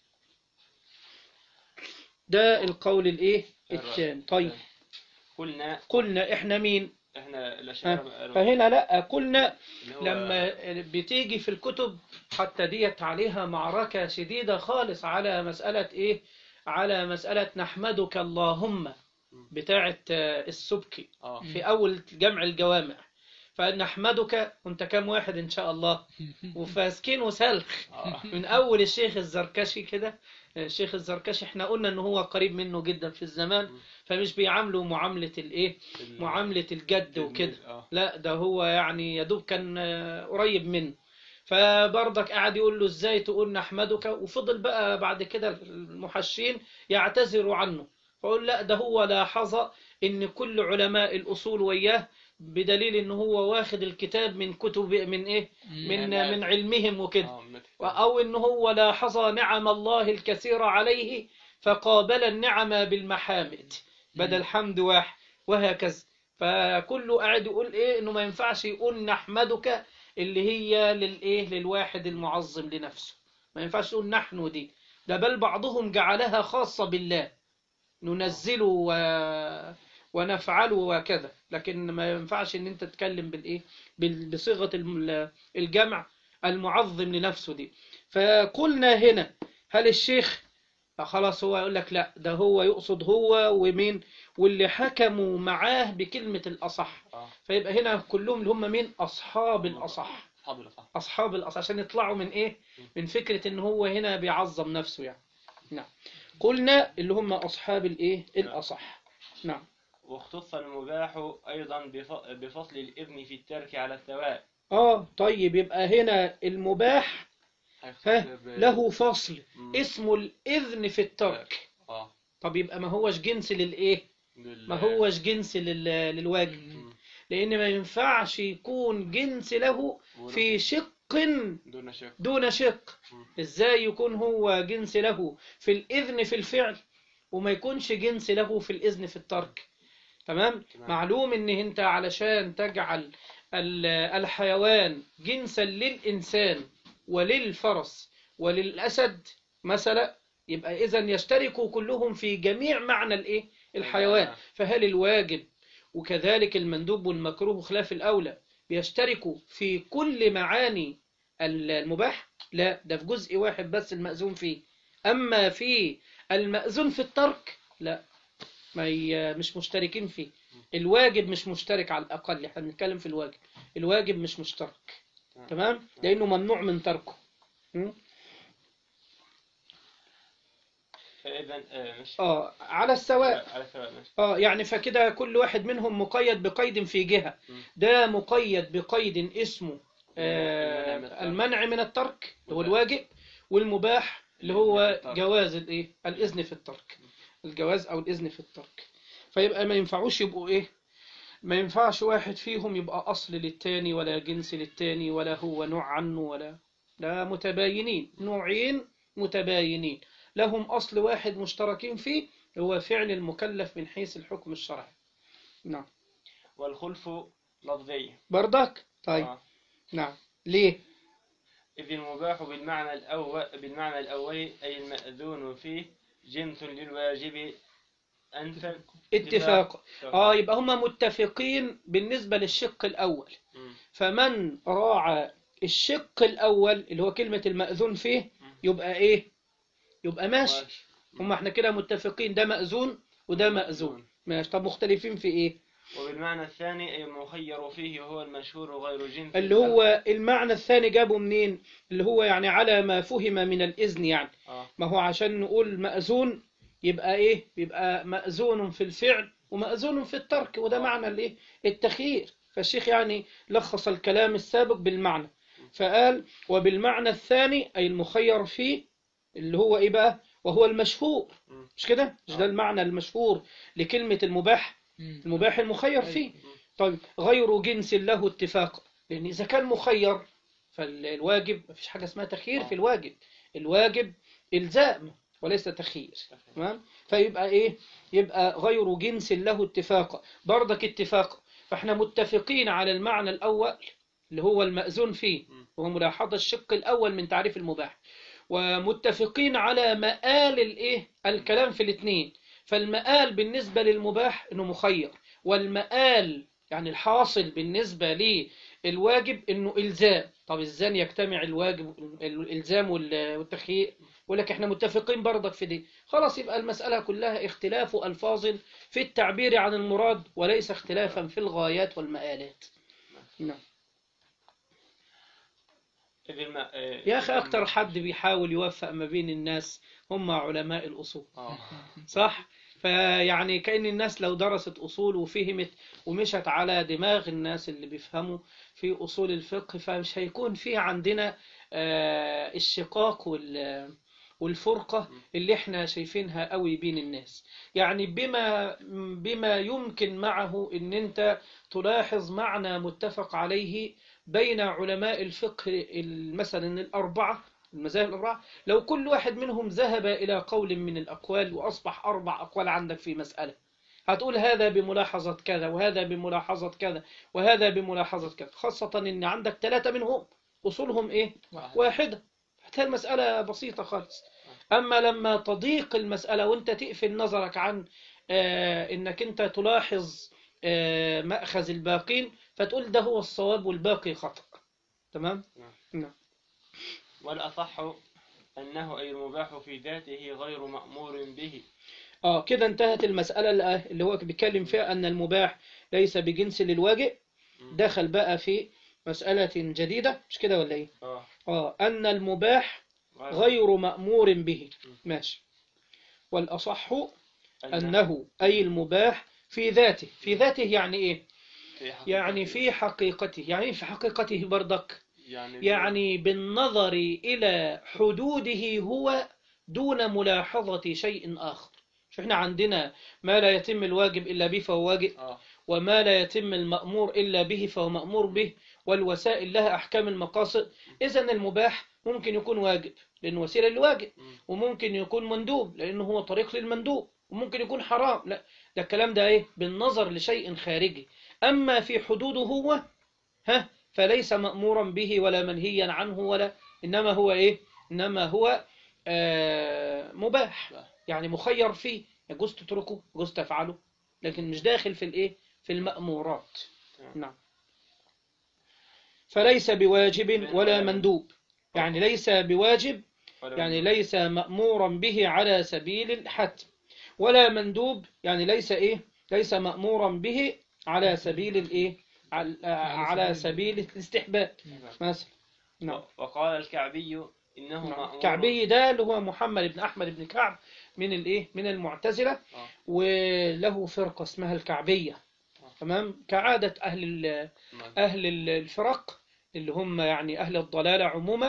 ده القول الإيه الرأي. الثاني طيب قلنا قلنا إحنا مين احنا الأشياء ها، فهنا لا قلنا اللي هو- لما بتيجي في الكتب حتى ديت عليها معركة شديدة خالص على مسألة إيه على مسألة نحمدك اللهم بتاعة آه، السبكي اه في أول جمع الجوامع فنحمدك وانت كام واحد إن شاء الله وفاسكين وسلخ اه من أول الشيخ الزركشي كده الشيخ الزركشي احنا قلنا إن هو قريب منه جدا في الزمان فمش بيعامله معاملة الإيه ال- معاملة الجد وكده اه لا ده هو يعني يدوب كان آه، قريب منه فبرضك قعد يقول له ازاي تقول نحمدك وفضل بقى بعد كده المحشين يعتذروا عنه فقول لا ده هو لاحظ ان كل علماء الاصول وياه بدليل ان هو واخد الكتاب من كتب من ايه من من علمهم وكده اه مت- أو إن هو لاحظ نعم الله الكثيرة عليه فقابل النعم بالمحامد بدل حمد واحد وهكذا فكله قاعد يقول إيه إنه ما ينفعش يقول نحمدك اللي هي للإيه للواحد المعظم لنفسه ما ينفعش يقول نحن دي ده بل بعضهم جعلها خاصة بالله ننزل و... ونفعل وكذا لكن ما ينفعش ان انت تتكلم بالايه بال- بصيغه الم- الجمع المعظم لنفسه دي فقلنا هنا هل الشيخ خلاص هو يقول لك لا ده هو يقصد هو ومين واللي حكموا معاه بكلمة الأصح اه فيبقى هنا كلهم اللي هم مين أصحاب الأصح اصحاب الاصح أصحاب الأصح عشان يطلعوا من إيه من فكرة إن هو هنا بيعظم نفسه يعني نعم قلنا اللي هم أصحاب الإيه الأصح نعم واختص المباح ايضا بف- بفصل الاذن في الترك على الثواب آه طيب يبقى هنا المباح ها له فصل مم. اسمه الإذن في الترك اه طب يبقى ما هوش جنس للإيه بال- ما هوش جنس لل- للواجب مم. لأن ما ينفعش يكون جنس له في شق دون شك دون شق مم. إزاي يكون هو جنس له في الإذن في الفعل وما يكونش جنس له في الإذن في الترك تمام تمام. معلوم إن أنت علشان تجعل ال- الحيوان جنسا للإنسان وللفرس وللأسد مثلا يبقى إذا يشتركوا كلهم في جميع معنى الإيه الحيوان آه. فهل الواجب وكذلك المندوب والمكروه خلاف الأولى بيشتركوا في كل معاني المباح لا ده في جزء واحد بس المأذون فيه أما في المأذون في الترك لا ما ي... مش مشتركين فيه الواجب مش مشترك على الأقل احنا بنتكلم في الواجب الواجب مش مشترك تمام لأنه ممنوع من تركه م? فاذا آه، مش اه على السواء على سواء ماشي اه يعني فكده كل واحد منهم مقيد بقيد في جهة مم. ده مقيد بقيد اسمه المنع من آه الترك. المنع من الترك اللي هو والواجب. الواجب والمباح اللي هو الترك. جواز الايه الاذن في الترك الجواز أو الإذن في الترك فيبقى ما ينفعوش يبقوا إيه ما ينفعش واحد فيهم يبقى أصل للتاني ولا جنس للتاني ولا هو نوع عنه ولا لا متباينين نوعين متباينين لهم أصل واحد مشتركين فيه هو فعل المكلف من حيث الحكم الشرعي نعم والخلف لفظي بردك طيب آه. نعم ليه إذ المباح بالمعنى الأول بالمعنى الأولي أي المأذون فيه جنس للواجب أنفا اتفاق اه يبقى هما متفقين بالنسبة للشق الأول مم. فمن راعى الشق الأول اللي هو كلمة المأذون فيه يبقى إيه يبقى ماشي ماشي. هما احنا كده متفقين ده مأذون وده مأذون ماشي طب مختلفين في إيه وبالمعنى الثاني أي المخير فيه وهو المشهور غير جنس اللي هو المعنى الثاني جابه منين اللي هو يعني على ما فهم من الإذن يعني آه. ما هو عشان نقول مأذون يبقى إيه يبقى مأذون في الفعل ومأذون في الترك وده آه. معنى الإيه التخيير فالشيخ يعني لخص الكلام السابق بالمعنى فقال وبالمعنى الثاني أي المخير فيه اللي هو إيه بقى وهو المشهور مم. مش كده مش ده آه. المعنى المشهور لكلمة المباح المباح المخير فيه طيب غير جنس له اتفاق لأن إذا كان مخير فالواجب مفيش حاجة اسمها تخيير في الواجب الواجب إلزام وليس تخيير تمام فيبقى إيه يبقى غير جنس له اتفاق برضك اتفاق فاحنا متفقين على المعنى الأول اللي هو المأذون فيه وهو ملاحظة الشق الأول من تعريف المباح ومتفقين على مآل الإيه الكلام في الاثنين فالمآل بالنسبة للمباح إنه مخير والمآل يعني الحاصل بالنسبة للواجب إنه إلزام طب إزاي يجتمع الواجب الإلزام وال- والتخيير يقول لك إحنا متفقين برضك في دي خلاص يبقى المسألة كلها اختلاف ألفاظ في التعبير عن المراد وليس اختلافا في الغايات والمآلات نعم إذ الم... آه، يا أخي أكتر حد بيحاول يوفق ما بين الناس هم علماء الأصول آه. صح فيعني كأن الناس لو درست أصول وفهمت ومشت على دماغ الناس اللي بيفهموا في أصول الفقه فمش هيكون في عندنا آه، الشقاق وال والفرقة اللي احنا شايفينها قوي بين الناس يعني بما بما يمكن معه ان انت تلاحظ معنى متفق عليه بين علماء الفقه ال- مثلا الأربعة المذاهب الأربعة لو كل واحد منهم ذهب إلى قول من الأقوال وأصبح أربع أقوال عندك في مسألة هتقول هذا بملاحظة كذا وهذا بملاحظة كذا وهذا بملاحظة كذا خاصة إن عندك ثلاثة منهم أصولهم إيه؟ واحدة هتلاقي المسألة بسيطة خالص أما لما تضيق المسألة وأنت تقفل نظرك عن آه إنك أنت تلاحظ آه مأخذ الباقين فتقول ده هو الصواب والباقي خطأ تمام؟ نعم والأصح أنه أي المباح في ذاته غير مأمور به اه كده انتهت المسألة اللي اللي هو بيتكلم فيها أن المباح ليس بجنس للواجب دخل بقى في مسألة جديدة مش كده ولا ايه؟ آه. اه أن المباح غير مأمور به ماشي والأصح أنه أي المباح في ذاته في ذاته يعني إيه في حقيقته. يعني في حقيقته يعني إيه في حقيقته برضك يعني يعني بالنظر إلى حدوده هو دون ملاحظة شيء آخر شو احنا عندنا ما لا يتم الواجب إلا به فهو واجب آه. وما لا يتم المأمور إلا به فهو مأمور به والوسائل لها أحكام المقاصد إذا المباح ممكن يكون واجب لأنه وسيلة للواجب مم. وممكن يكون مندوب لأنه هو طريق للمندوب وممكن يكون حرام لا ده الكلام ده إيه بالنظر لشيء خارجي أما في حدوده هو ها فليس مأمورا به ولا منهيا عنه ولا إنما هو إيه إنما هو آه مباح يعني مخير فيه يجوز تتركه يجوز تفعله لكن مش داخل في الإيه في المأمورات نعم فليس بواجب ولا مندوب يعني ليس بواجب ولا يعني ليس مأمورا به على سبيل الحتم ولا مندوب يعني ليس إيه ليس مأمورا به على سبيل الإيه على, على سبيل الاستحباب مثلا نعم وقال الكعبي إنه نعم. مأمور كعبي ده اللي هو محمد بن أحمد بن كعب من الإيه من المعتزلة آه. وله فرقة اسمها الكعبية تمام كعادة أهل ال- نعم. أهل ال- الفرق اللي هم يعني أهل الضلالة عموما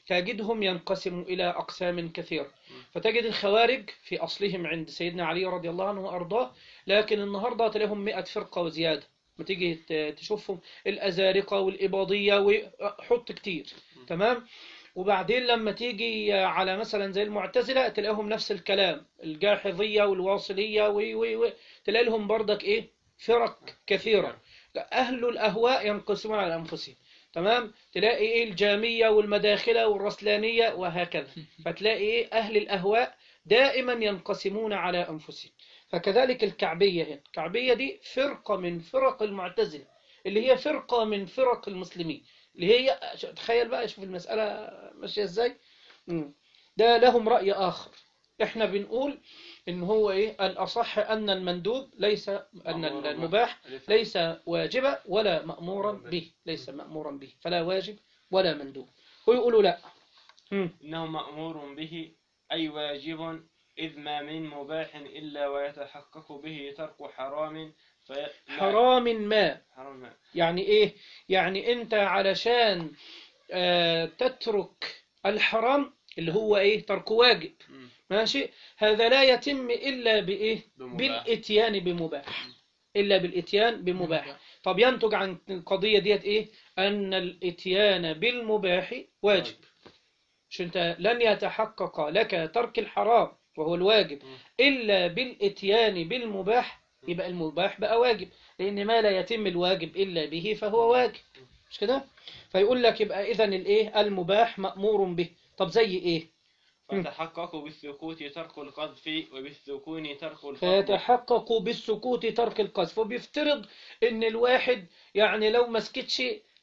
تجدهم ينقسم إلى أقسام كثيرة فتجد الخوارج في أصلهم عند سيدنا علي رضي الله عنه وأرضاه لكن النهاردة تلاقيهم مئة فرقة وزيادة ما تيجي ت- تشوفهم الأزارقة والإباضية وحط كتير تمام وبعدين لما تيجي على مثلا زي المعتزلة تلاقيهم نفس الكلام الجاحظية والواصلية و و و تلاقي لهم برضك إيه فرق كثيرة أهل الأهواء ينقسمون على أنفسهم تمام تلاقي إيه الجامية والمداخلة والرسلانية وهكذا فتلاقي إيه أهل الأهواء دائما ينقسمون على أنفسهم فكذلك الكعبية هنا الكعبية دي فرقة من فرق المعتزلة اللي هي فرقة من فرق المسلمين اللي هي تخيل بقى شوف المسألة ماشية ازاي مم. ده لهم رأي آخر احنا بنقول ان هو ايه الأصح أن المندوب ليس أن مأمور المباح به. ليس واجبا ولا مأمورا به ليس مأمورا به فلا واجب ولا مندوب ويقولوا لا مم. إنه مأمور به أي واجب إذ ما من مباح إلا ويتحقق به ترك حرام في... لا، حرام ما حرام يعني ايه يعني انت علشان آه، تترك الحرام اللي هو ايه ترك واجب مم. ماشي هذا لا يتم الا بايه بمباح. بالاتيان بمباح الا بالاتيان بمباح طب ينتج عن القضية ديت ايه ان الاتيان بالمباح واجب مش انت لن يتحقق لك ترك الحرام وهو الواجب الا بالاتيان بالمباح يبقى المباح بقى واجب لان ما لا يتم الواجب الا به فهو واجب مش كده فيقول لك يبقى اذا الايه المباح مأمور به طب زي ايه فتحقق بالسكوت ترك القذف وبالسكون ترك الخطب فيتحقق بالسكوت ترك القذف وبيفترض ان الواحد يعني لو ما سكتش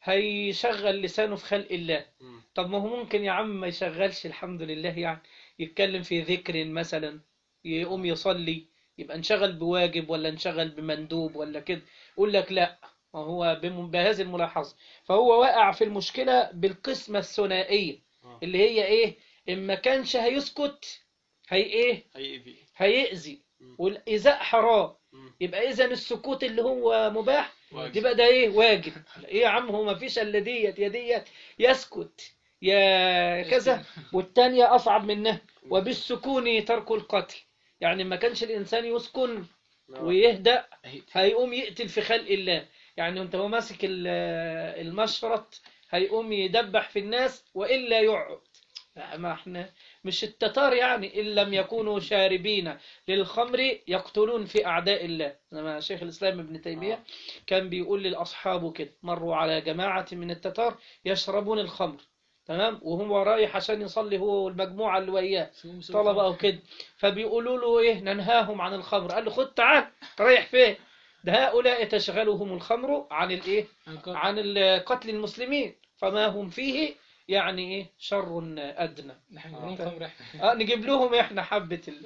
هيشغل لسانه في خلق الله مم. طب ما هو ممكن يا عم ما يشغلش الحمد لله يعني يتكلم في ذكر مثلا يقوم يصلي يبقى انشغل بواجب ولا انشغل بمندوب ولا كده يقول لك لا ما هو بم- بهذه الملاحظة فهو واقع في المشكلة بالقسمة الثنائية آه. اللي هي ايه إن ما كانش هيسكت هي ايه هيئذي هيأذي مم. والإيذاء حرام مم. يبقى إذا السكوت اللي هو مباح واجب. يبقى ده إيه واجب إيه يا عم هو ما فيش إلا ديت يا ديت يسكت يا كذا والتانية أصعب منها وبالسكون ترك القتل يعني ما كانش الإنسان يسكن ويهدأ هيقوم يقتل في خلق الله يعني انت هو ماسك ال- المشرط هيقوم يدبح في الناس وإلا يقعد لا، ما احنا مش التتار يعني إن لم يكونوا شاربين للخمر يقتلون في أعداء الله لما شيخ الإسلام ابن تيمية آه. كان بيقول للأصحاب كده مروا على جماعة من التتار يشربون الخمر تمام وهو رايح عشان يصلي هو والمجموعة اللي وياه طلبة أو كده فبيقولوا له إيه ننهاهم عن الخمر قال له خد تعال رايح فين ده هؤلاء تشغلهم الخمر عن الإيه عن ال- قتل المسلمين فما هم فيه يعني إيه شر أدنى آه نجيب لهم إحنا حبة ال...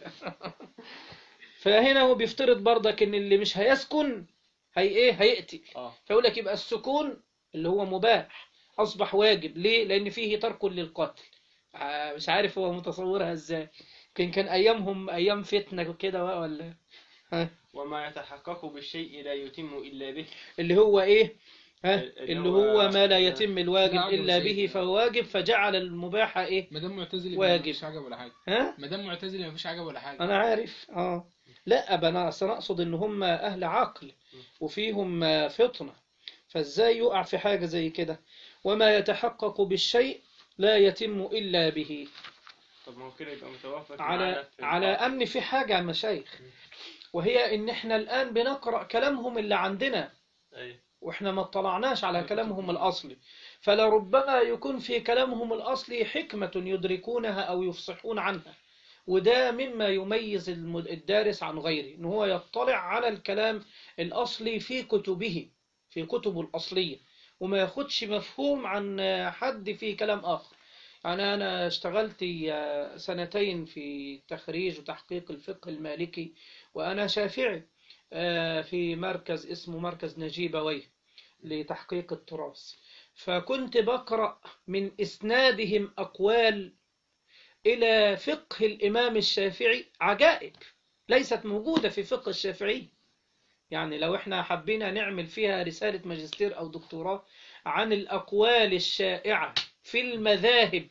فهنا هو بيفترض برضك إن اللي مش هيسكن هي إيه هيقتل اه فيقول لك يبقى السكون اللي هو مباح أصبح واجب ليه؟ لأن فيه ترك للقتل آه، مش عارف هو متصورها إزاي يمكن كان أيامهم أيام فتنة كده بقى ولا ها وما يتحقق بالشيء لا يتم إلا به اللي هو إيه ها اللي اللي هو- هو ما لا يتم الواجب لا عجب إلا شيء. به فهو واجب فجعل المباح إيه ما دام معتزلي واجب. ما فيش عجب ولا حاجه ها ما دام معتزلي ما فيش عجب ولا حاجه أنا عارف آه لا أبا أنا أصل أنا أقصد إن هم أهل عقل وفيهم آه، فطنة فإزاي يقع في حاجة زي كده وما يتحقق بالشيء لا يتم إلا به طب ما هو كده يبقى متوافق على معنا في على البعض. أن في حاجة يا مشايخ وهي إن إحنا الآن بنقرأ كلامهم اللي عندنا أيوة. وإحنا ما اطلعناش على كلامهم الأصلي فلربما يكون في كلامهم الأصلي حكمة يدركونها أو يفصحون عنها وده مما يميز الم- الدارس عن غيره إن هو يطلع على الكلام الأصلي في كتبه في كتبه الأصلية وما ياخدش مفهوم عن حد في كلام آخر يعني أنا اشتغلت سنتين في تخريج وتحقيق الفقه المالكي وأنا شافعي آه، في مركز اسمه مركز نجيب ويه لتحقيق التراث فكنت بقرأ من إسنادهم أقوال إلى فقه الإمام الشافعي عجائب ليست موجودة في فقه الشافعي يعني لو احنا حبينا نعمل فيها رسالة ماجستير أو دكتوراه عن الأقوال الشائعة في المذاهب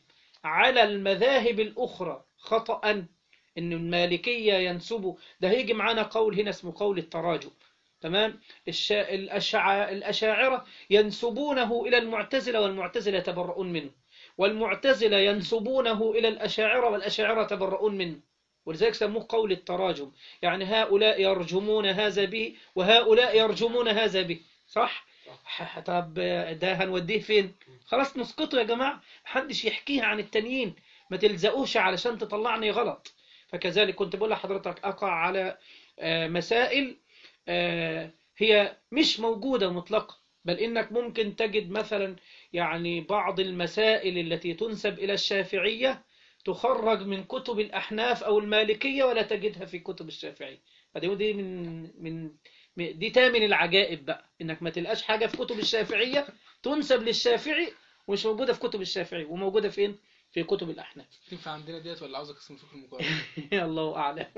على المذاهب الأخرى خطأ إن المالكية ينسبوا ده هيجي معانا قول هنا اسمه قول التراجم تمام الشا... الأشع... الأشاعرة ينسبونه إلى المعتزلة والمعتزلة يتبرؤون منه والمعتزلة ينسبونه إلى الأشاعرة والأشاعرة يتبرؤون منه ولذلك سموه قول التراجم يعني هؤلاء يرجمون هذا به وهؤلاء يرجمون هذا به صح؟ ح- طب ده هنوديه فين؟ خلاص نسقطه يا جماعة محدش يحكيها عن التانيين ما تلزقوش علشان تطلعني غلط فكذلك كنت بقول لحضرتك أقع على آه، مسائل آه، هي مش موجودة مطلقة بل إنك ممكن تجد مثلا يعني بعض المسائل التي تنسب إلى الشافعية تخرج من كتب الأحناف أو المالكية ولا تجدها في كتب الشافعية فدي دي من من من- دي تامن العجائب بقى إنك ما تلقاش حاجة في كتب الشافعية تنسب للشافعي ومش موجودة في كتب الشافعي وموجودة فين؟ في كتب الأحناف تنفع عندنا ديت ولا عاوز اقسم فيكم المقارنة يا الله أعلم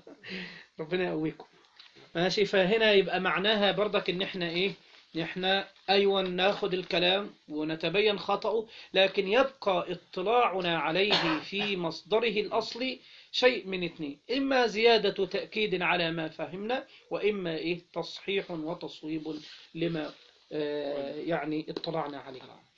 ربنا يقويكم ماشي فهنا يبقى معناها برضك ان احنا ايه احنا ايوه ناخد الكلام ونتبين خطأه لكن يبقى اطلاعنا عليه في مصدره الاصلي شيء من اثنين اما زيادة تأكيد على ما فهمنا واما ايه تصحيح وتصويب لما آه، يعني اطلعنا عليه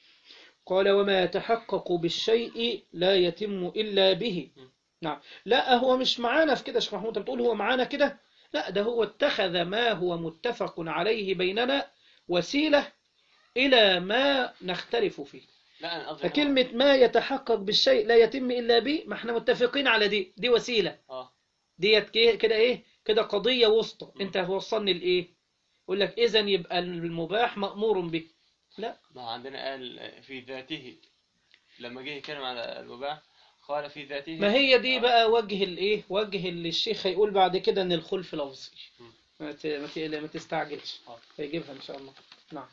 قال وما يتحقق بالشيء لا يتم إلا به نعم لا هو مش معانا في كده يا شيخ محمود انت بتقول هو معانا كده لا ده هو اتخذ ما هو متفق عليه بيننا وسيلة إلى ما نختلف فيه لا انا قصدي فكلمة ما يتحقق بالشيء لا يتم إلا به ما احنا متفقين على دي دي وسيلة اه ديت كي- كده ايه كده قضية وسطى انت هتوصلني لإيه يقول لك إذا يبقى المباح مأمور به لا ما عندنا قال في ذاته لما جه يتكلم على المباح قال في ذاته ما هي دي بقى وجه الايه وجه اللي الشيخ هيقول بعد كده ان الخلف لفظي م. ما ت- ما ت- ما تستعجلش آه. هيجيبها ان شاء الله نعم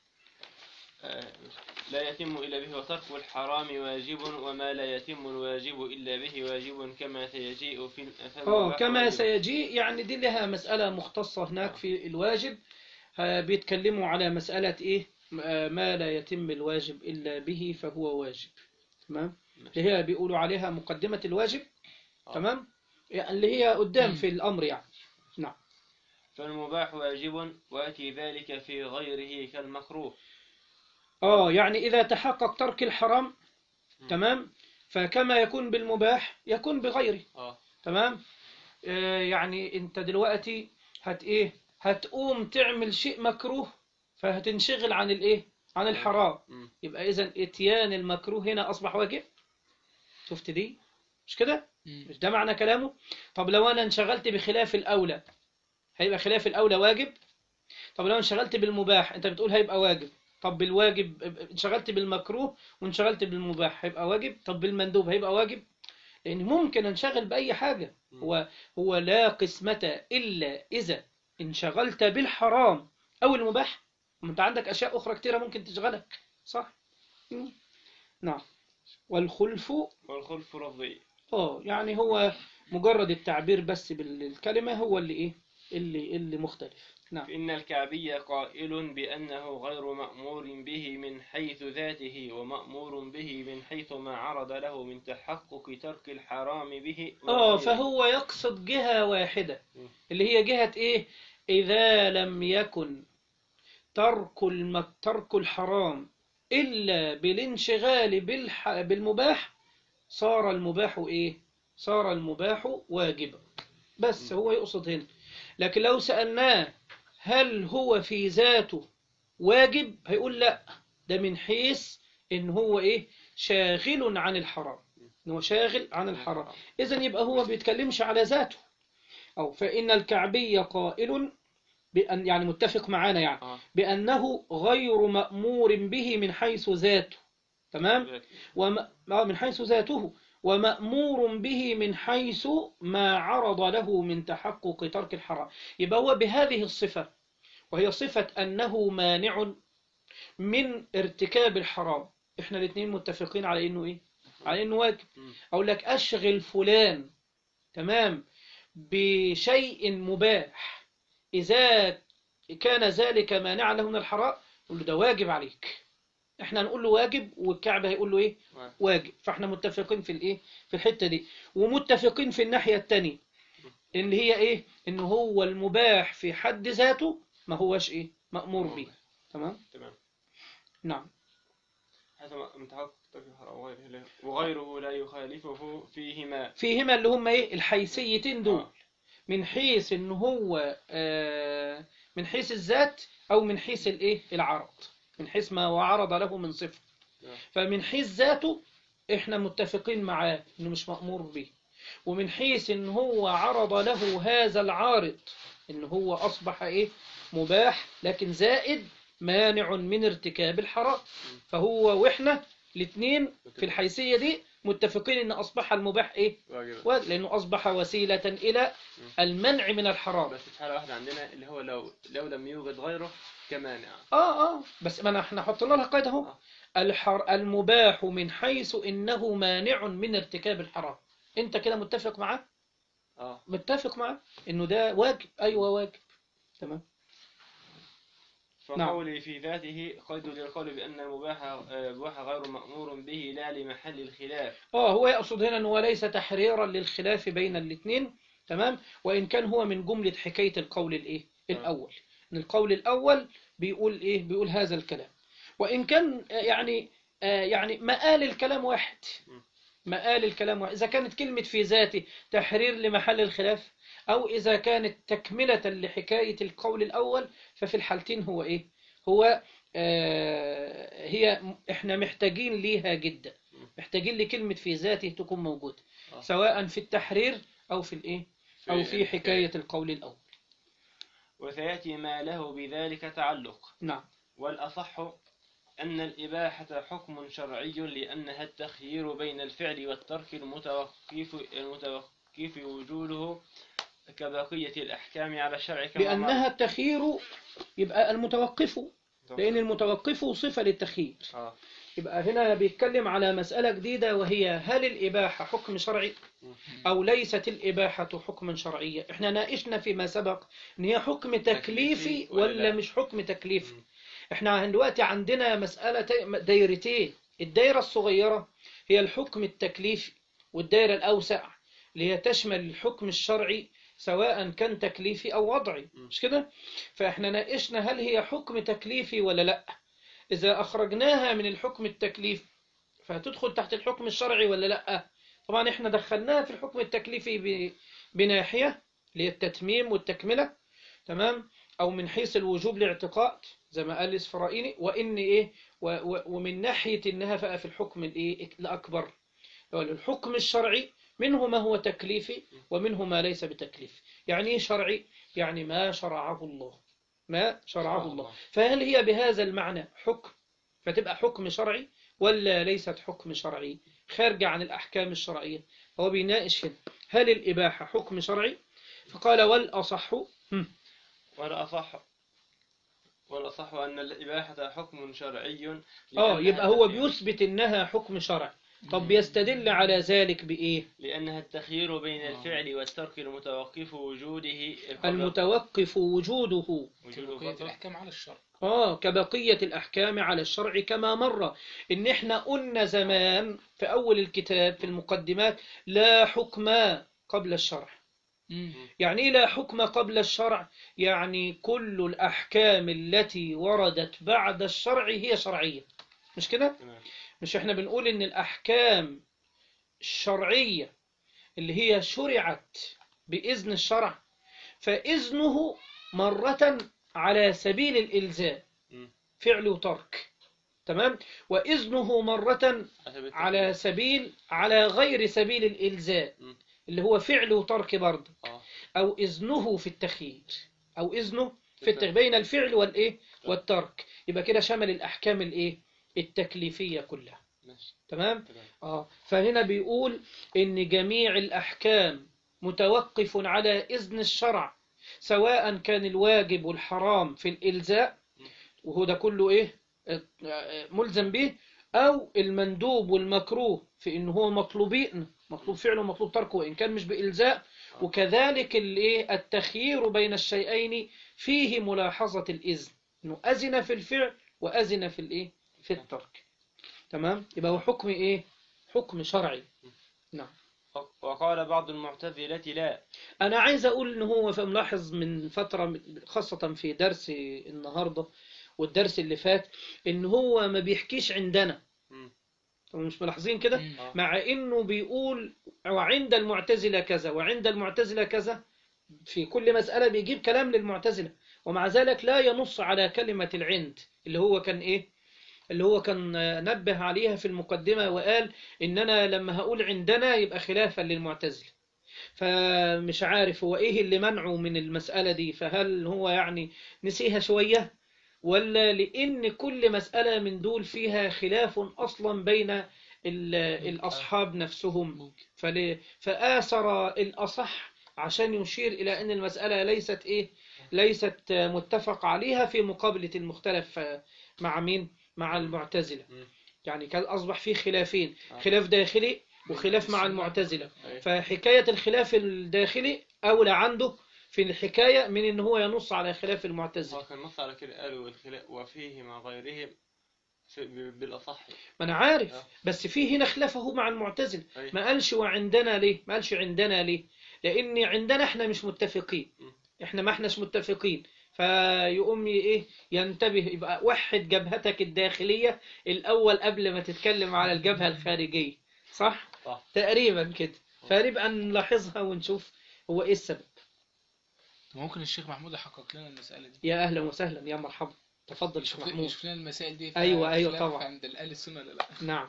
آه، لا يتم إلا به وترك الحرام واجب وما لا يتم الواجب إلا به واجب كما سيجيء في اه فالمباح كما واجب. سيجي يعني دي لها مسألة مختصة هناك في الواجب آه، بيتكلموا على مسألة ايه آه، ما لا يتم الواجب إلا به فهو واجب تمام ماشي. اللي هي بيقولوا عليها مقدمة الواجب آه. تمام يعني اللي هي قدام في الأمر يعني نعم فالمباح واجب وأتي ذلك في غيره كالمكروه اه يعني إذا تحقق ترك الحرام تمام فكما يكون بالمباح يكون بغيره اه تمام آه يعني انت دلوقتي هت ايه هتقوم تعمل شيء مكروه فهتنشغل عن الايه عن الحرام مم. يبقى اذا اتيان المكروه هنا اصبح واجب شفت دي مش كده مم. مش ده معنى كلامه طب لو انا انشغلت بخلاف الاولى هيبقى خلاف الاولى واجب طب لو انشغلت بالمباح انت بتقول هيبقى واجب طب بالواجب انشغلت بالمكروه وانشغلت بالمباح هيبقى واجب طب بالمندوب هيبقى واجب لان ممكن انشغل باي حاجه هو هو لا قسمة الا اذا انشغلت بالحرام او المباح ما انت عندك اشياء اخرى كتيره ممكن تشغلك صح مم. نعم والخلف والخلف لفظي اه يعني هو مجرد التعبير بس بالكلمة هو اللي ايه اللي اللي مختلف نعم فإن الكعبي قائل بأنه غير مأمور به من حيث ذاته ومأمور به من حيث ما عرض له من تحقق ترك الحرام به اه وغيره. فهو يقصد جهة واحدة مم. اللي هي جهة ايه اذا لم يكن ترك المك ترك الحرام الا بالانشغال بالح... بالمباح صار المباح ايه صار المباح واجبا بس هو يقصد هنا لكن لو سألناه هل هو في ذاته واجب هيقول لا ده من حيث ان هو ايه شاغل عن الحرام ان هو شاغل عن الحرام اذا يبقى هو بيتكلمش على ذاته او فان الكعبي قائل بأن يعني متفق معانا يعني آه. بأنه غير مأمور به من حيث ذاته تمام وم... آه، من حيث ذاته ومأمور به من حيث ما عرض له من تحقق ترك الحرام يبقى هو بهذه الصفة وهي صفة أنه مانع من ارتكاب الحرام احنا الاثنين متفقين على انه ايه على انه واجب مم. اقول لك اشغل فلان تمام بشيء مباح اذا كان ذلك مانعا له من الحرام يقول له ده واجب عليك احنا هنقول له واجب والكعب هيقول له ايه واجب. واجب فاحنا متفقين في الايه في الحتة دي ومتفقين في الناحية التانية اللي هي ايه ان هو المباح في حد ذاته ما هوش ايه مأمور به تمام تمام نعم حسب متحقق وغيره لا- وغيره لا يخالفه فيهما فيهما اللي هم ايه الحيثيتين دول آه. من حيث ان هو آه، من حيث الذات او من حيث الايه العرض من حيث ما وعرض له من صفة نعم. فمن حيث ذاته احنا متفقين معاه انه مش مأمور به ومن حيث ان هو عرض له هذا العارض ان هو اصبح ايه مباح لكن زائد مانع من ارتكاب الحرام فهو واحنا الاثنين في الحيثية دي متفقين ان اصبح المباح ايه واجب واجب لأنه أصبح وسيلة إلى المنع من الحرام بس في حالة واحدة عندنا اللي هو لو لو لم يوجد غيره كمانع آه آه بس ما أنا- احنا حطينا لها قيد أهو آه. الحر المباح من حيث إنه مانع من ارتكاب الحرام أنت كده متفق معاه اه متفق معاه إنه ده واجب أيوة واجب تمام فقولي في ذاته قيد للقول بأن المباح آه، المباح غير مأمور به لا لمحل الخلاف آه هو يقصد هنا أنه ليس تحريرا للخلاف بين الاثنين تمام وإن كان هو من جملة حكاية القول الإيه الأول إن القول الأول بيقول إيه بيقول هذا الكلام وإن كان آه، يعني آه، يعني مآل الكلام واحد مآل الكلام واحد إذا كانت كلمة في ذاته تحرير لمحل الخلاف أو إذا كانت تكملة لحكاية القول الأول ففي الحالتين هو إيه هو آه هي إحنا محتاجين ليها جدا محتاجين لكلمة في ذاته تكون موجودة آه. سواء في التحرير أو في الإيه أو في حكاية القول الأول وسيأتي ما له بذلك تعلق نعم والأصح أن الإباحة حكم شرعي لأنها التخيير بين الفعل والترك المتوقف المتوقف وجوده كبقية الأحكام على الشرع كما بأنها التخيير يبقى المتوقف مر. لأن المتوقف صفة للتخيير آه. يبقى هنا بيتكلم على مسألة جديدة وهي هل الإباحة حكم شرعي أو ليست الإباحة حكما شرعيا احنا ناقشنا فيما سبق ان هي حكم تكليفي تكليفي ولا ولا لا؟ مش حكم تكليفي احنا دلوقتي عندنا مسألة دايرتين الدايرة الصغيرة هي الحكم التكليفي والدايرة الأوسع اللي هي تشمل الحكم الشرعي سواء كان تكليفي أو وضعي مش كده فاحنا ناقشنا هل هي حكم تكليفي ولا لا إذا أخرجناها من الحكم التكليفي فهتدخل تحت الحكم الشرعي ولا لا طبعا احنا دخلناها في الحكم التكليفي ب- بناحية اللي هي التتميم والتكملة تمام أو من حيث الوجوب الاعتقاد زي ما قال الإسفرائيلي وإن إيه و و ومن ناحية إنها بقى في الحكم الإيه الأكبر هو الحكم الشرعي منه ما هو تكليفي ومنه ما ليس بتكليفي يعني إيه شرعي يعني ما شرعه الله ما شرعه الله فهل هي بهذا المعنى حكم فتبقى حكم شرعي ولا ليست حكم شرعي خارجة عن الأحكام الشرعية هو بيناقش هنا هل الإباحة حكم شرعي فقال والأصح هم، والأصح والأصح أن الإباحة حكم شرعي آه لأنها يبقى هو التخيير- بيثبت إنها حكم شرعي طب بيستدل على ذلك بإيه لأنها التخيير بين الفعل والترك المتوقف وجوده المتوقف وجوده وجوده بقية فقط. الأحكام على الشرع آه كبقية الأحكام على الشرع كما مر إن إحنا قلنا زمان في أول الكتاب في المقدمات لا حكم قبل الشرع يعني إيه لا حكم قبل الشرع يعني كل الأحكام التي وردت بعد الشرع هي شرعية مش كده تمام. مش إحنا بنقول إن الأحكام الشرعية اللي هي شرعت بإذن الشرع فإذنه مرة على سبيل الإلزام مم. فعل وترك تمام وإذنه مرة حسب على سبيل على غير سبيل الإلزام مم. اللي هو فعل وترك برضه آه. أو إذنه في التخيير أو إذنه في الت... التخيير. بين الفعل والإيه والترك يبقى كده شمل الأحكام الإيه التكليفية كلها ماشي. تمام تمام. آه فهنا بيقول إن جميع الأحكام متوقف على إذن الشرع سواء كان الواجب والحرام في الإلزاء وهو ده كله إيه آه، آه، ملزم به أو المندوب والمكروه في إن هو مطلوبين مطلوب فعله ومطلوب تركه وإن كان مش بإلزاء وكذلك الإيه التخيير بين الشيئين فيه ملاحظة الإذن إنه أذن في الفعل وأذن في الإيه في الترك تمام يبقى هو حكم ايه حكم شرعي نعم وقال بعض المعتزلة لا انا عايز اقول ان هو في ملاحظ من فترة خاصة في درس النهاردة والدرس اللي فات ان هو ما بيحكيش عندنا مم. مش ملاحظين كده مم. آه. مع انه بيقول وعند المعتزلة كذا وعند المعتزلة كذا في كل مسألة بيجيب كلام للمعتزلة ومع ذلك لا ينص على كلمة العند اللي هو كان ايه اللي هو كان آه، نبه عليها في المقدمة وقال ان انا لما هقول عندنا يبقى خلافا للمعتزلة فمش عارف هو ايه اللي منعه من المسألة دي فهل هو يعني نسيها شوية ولا لان كل مسألة من دول فيها خلاف اصلا بين ال- الاصحاب نفسهم ممكن فل- فآثر الأصح عشان يشير إلى أن المسألة ليست إيه ليست متفق عليها في مقابلة المختلف مع مين مع المعتزلة مم. يعني كان أصبح في خلافين آه. خلاف داخلي وخلاف مع المعتزلة أي. فحكاية الخلاف الداخلي أولى عنده في الحكاية من أن هو ينص على خلاف المعتزلة هو كان نص على كده قالوا الخلاف وفيه مع غيرهم في- ب- بالأصح ما أنا عارف آه. بس في هنا خلافه مع المعتزلة أي. ما قالش وعندنا ليه ما قالش عندنا ليه لان عندنا احنا مش متفقين م. احنا ما احناش متفقين فيقوم ي- ايه ينتبه يبقى وحد جبهتك الداخلية الاول قبل ما تتكلم على الجبهة الخارجية صح صح تقريبا كده فنبقى نلاحظها ونشوف هو ايه السبب ممكن الشيخ محمود يحقق لنا المسألة دي يا اهلا وسهلا يا مرحبا تفضل يا شيخ يشوف محمود يشوف لنا المسائل دي أيوة، أيوة خلاف طبعا. عند الآل السنة ولا لا نعم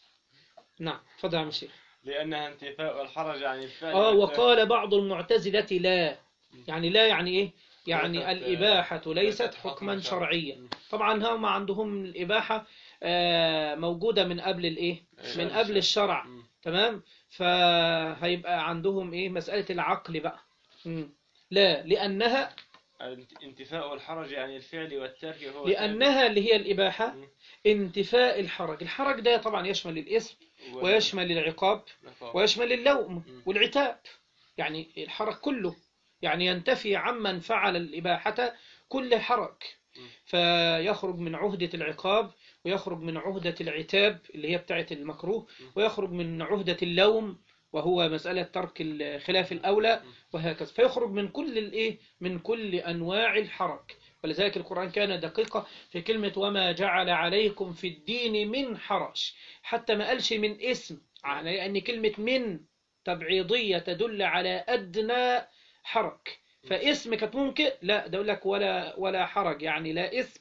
نعم تفضل يا عم الشيخ لأنها انتفاء الحرج عن الفعل اه والترك. وقال بعض المعتزلة لا يعني لا يعني ايه يعني ليست- الإباحة ليست ليست حكما حكما شرعيا مم. طبعا هم عندهم الإباحة آه، موجودة من قبل الإيه من قبل الشرع مم. تمام فهيبقى عندهم إيه مسألة العقل بقى مم. لا لأنها انت- انتفاء الحرج عن الفعل والترك هو لأنها اللي هي الإباحة مم. انتفاء الحرج الحرج ده طبعا يشمل الاسم وال- ويشمل العقاب العقاب. ويشمل اللوم مم. والعتاب يعني الحرج كله يعني ينتفي عمن فعل الإباحة كل حرج مم. فيخرج من عهدة العقاب ويخرج من عهدة العتاب اللي هي بتاعة المكروه مم. ويخرج من عهدة اللوم وهو مسألة ترك الخلاف الأولى مم. وهكذا فيخرج من كل الإيه من كل أنواع الحرج ولذلك القرآن كان دقيقة في كلمة وما جعل عليكم في الدين من حرج حتى ما قالش من اسم يعني لأن كلمة من تبعيضية تدل على أدنى حرج فاسم كانت ممكن لا ده يقول لك ولا ولا حرج يعني لا اسم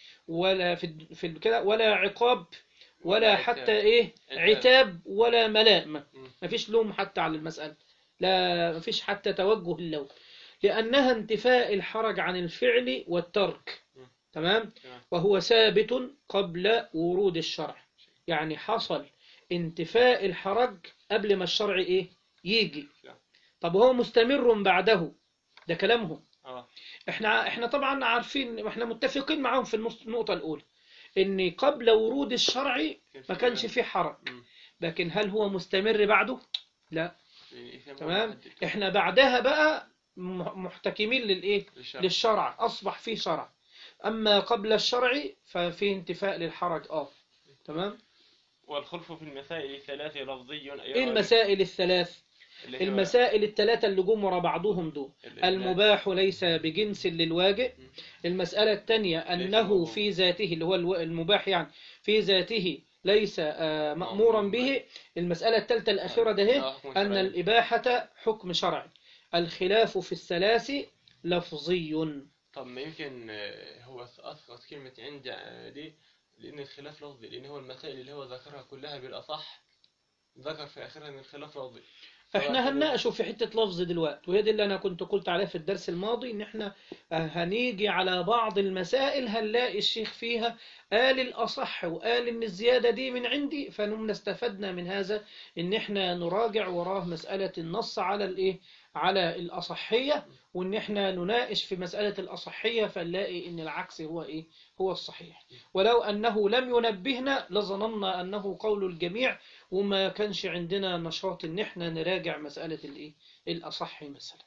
ولا في الد- في كده ولا عقاب ولا ولا حتى عتاب. ايه عتاب. عتاب ولا ملام مم. ما فيش لوم حتى على المسألة لا ما فيش حتى توجه اللوم لأنها انتفاء الحرج عن الفعل والترك مم. تمام تمام. وهو ثابت قبل ورود الشرع يعني حصل انتفاء الحرج قبل ما الشرع ايه يجي نعم. طب هو مستمر بعده ده كلامهم اه احنا احنا طبعا عارفين احنا متفقين معاهم في النص- النقطة الأولى ان قبل ورود الشرع ما كانش فيه حرج مم. لكن هل هو مستمر بعده لا يعني إثم تمام محدد. احنا بعدها بقى م- محتكمين للايه للشرع. للشرع اصبح في شرع اما قبل الشرع ففي انتفاء للحرج اه تمام والخلف في المسائل الثلاث لفظي أيضا ايه المسائل الثلاث اللي هو المسائل الثلاثة اللي جم ورا بعضهم دول ال- المباح ليس بجنس للواجب المسألة الثانية أنه ليس في ذاته اللي هو الو- المباح يعني في ذاته ليس آه، مأمورا به المسألة الثالثة الأخيرة ده هي آه، حكم أن شرعي. الإباحة حكم شرعي الخلاف في الثلاث لفظي طب ما يمكن آه، هو أسقط كلمة عند آه، دي لأن الخلاف لفظي لأن هو المسائل اللي هو ذكرها كلها بالأصح ذكر في آخرها إن الخلاف لفظي احنا هنناقشه في حتة لفظ دلوقتي وهي دي اللي انا كنت قلت عليها في الدرس الماضي ان احنا آه، هنيجي على بعض المسائل هنلاقي الشيخ فيها قال الاصح وقال ان الزيادة دي من عندي فنمنا استفدنا من هذا ان احنا نراجع وراه مسألة النص على الايه على الاصحية وان احنا نناقش في مسألة الاصحية فنلاقي ان العكس هو ايه هو الصحيح ولو انه لم ينبهنا لظننا انه قول الجميع وما كانش عندنا نشاط ان احنا نراجع مسألة الايه الأصح مثلا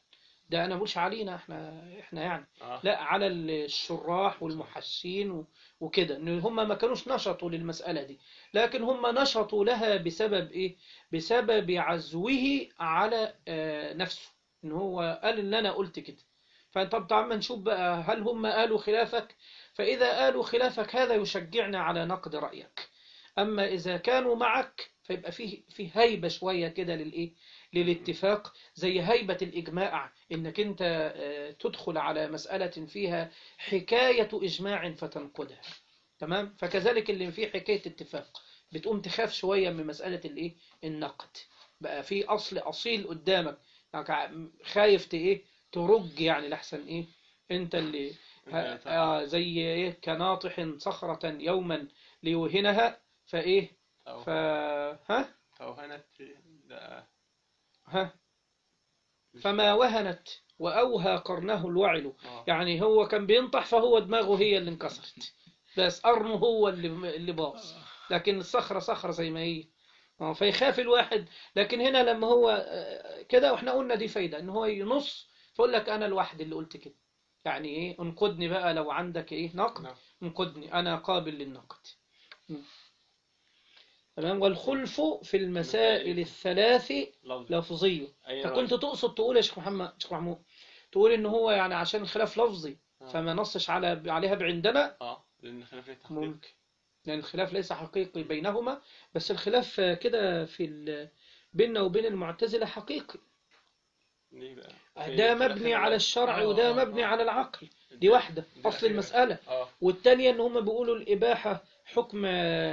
ده انا مش علينا احنا احنا يعني آه. لا على الشراح والمحشين و- وكده ان هم ما كانوش نشطوا للمسألة دي لكن هم نشطوا لها بسبب ايه بسبب عزوه على آه، نفسه ان هو قال ان انا قلت كده فطب تعال نشوف بقى هل هم قالوا خلافك فإذا قالوا خلافك هذا يشجعنا على نقد رأيك أما إذا كانوا معك فيبقى فيه فيه هيبة شوية كده للإيه للاتفاق زي هيبة الإجماع إنك أنت آه، تدخل على مسألة فيها حكاية إجماع فتنقدها تمام فكذلك اللي فيه حكاية اتفاق بتقوم تخاف شوية من مسألة الإيه النقد بقى في أصل أصيل قدامك يعني خايف ت- إيه ترج يعني لحسن إيه أنت اللي ها- آه زي إيه كناطح صخرة يوما ليوهنها فإيه أو ف ها توهنت لا ها فما وهنت وأوهى قرنه الوعل آه. يعني هو كان بينطح فهو دماغه هي اللي انكسرت بس قرنه هو اللي اللي باظ لكن الصخرة صخرة زي ما هي آه، فيخاف الواحد لكن هنا لما هو آه، كده واحنا قلنا دي فايدة ان هو ينص فيقول لك انا الواحد اللي قلت كده يعني ايه انقدني بقى لو عندك ايه نقد نعم. انقدني انا قابل للنقد م. تمام والخلف في المسائل الثلاث لفظ لفظي أي فكنت رجل. تقصد تقول يا شيخ محمد شيخ محمود تقول ان هو يعني عشان الخلاف لفظي آه. فما نصش على عليها بعندنا اه لأن خلاف التحقيق ممكن لأن الخلاف ليس حقيقي بينهما بس الخلاف كده في ال... بيننا وبين المعتزلة حقيقي ليه بقى؟ في ده خلاف مبني على النوع. الشرع آه، وده آه، مبني آه. على العقل دي واحدة دي أصل حاجة. المسألة اه والتانية إن هم بيقولوا الإباحة حكم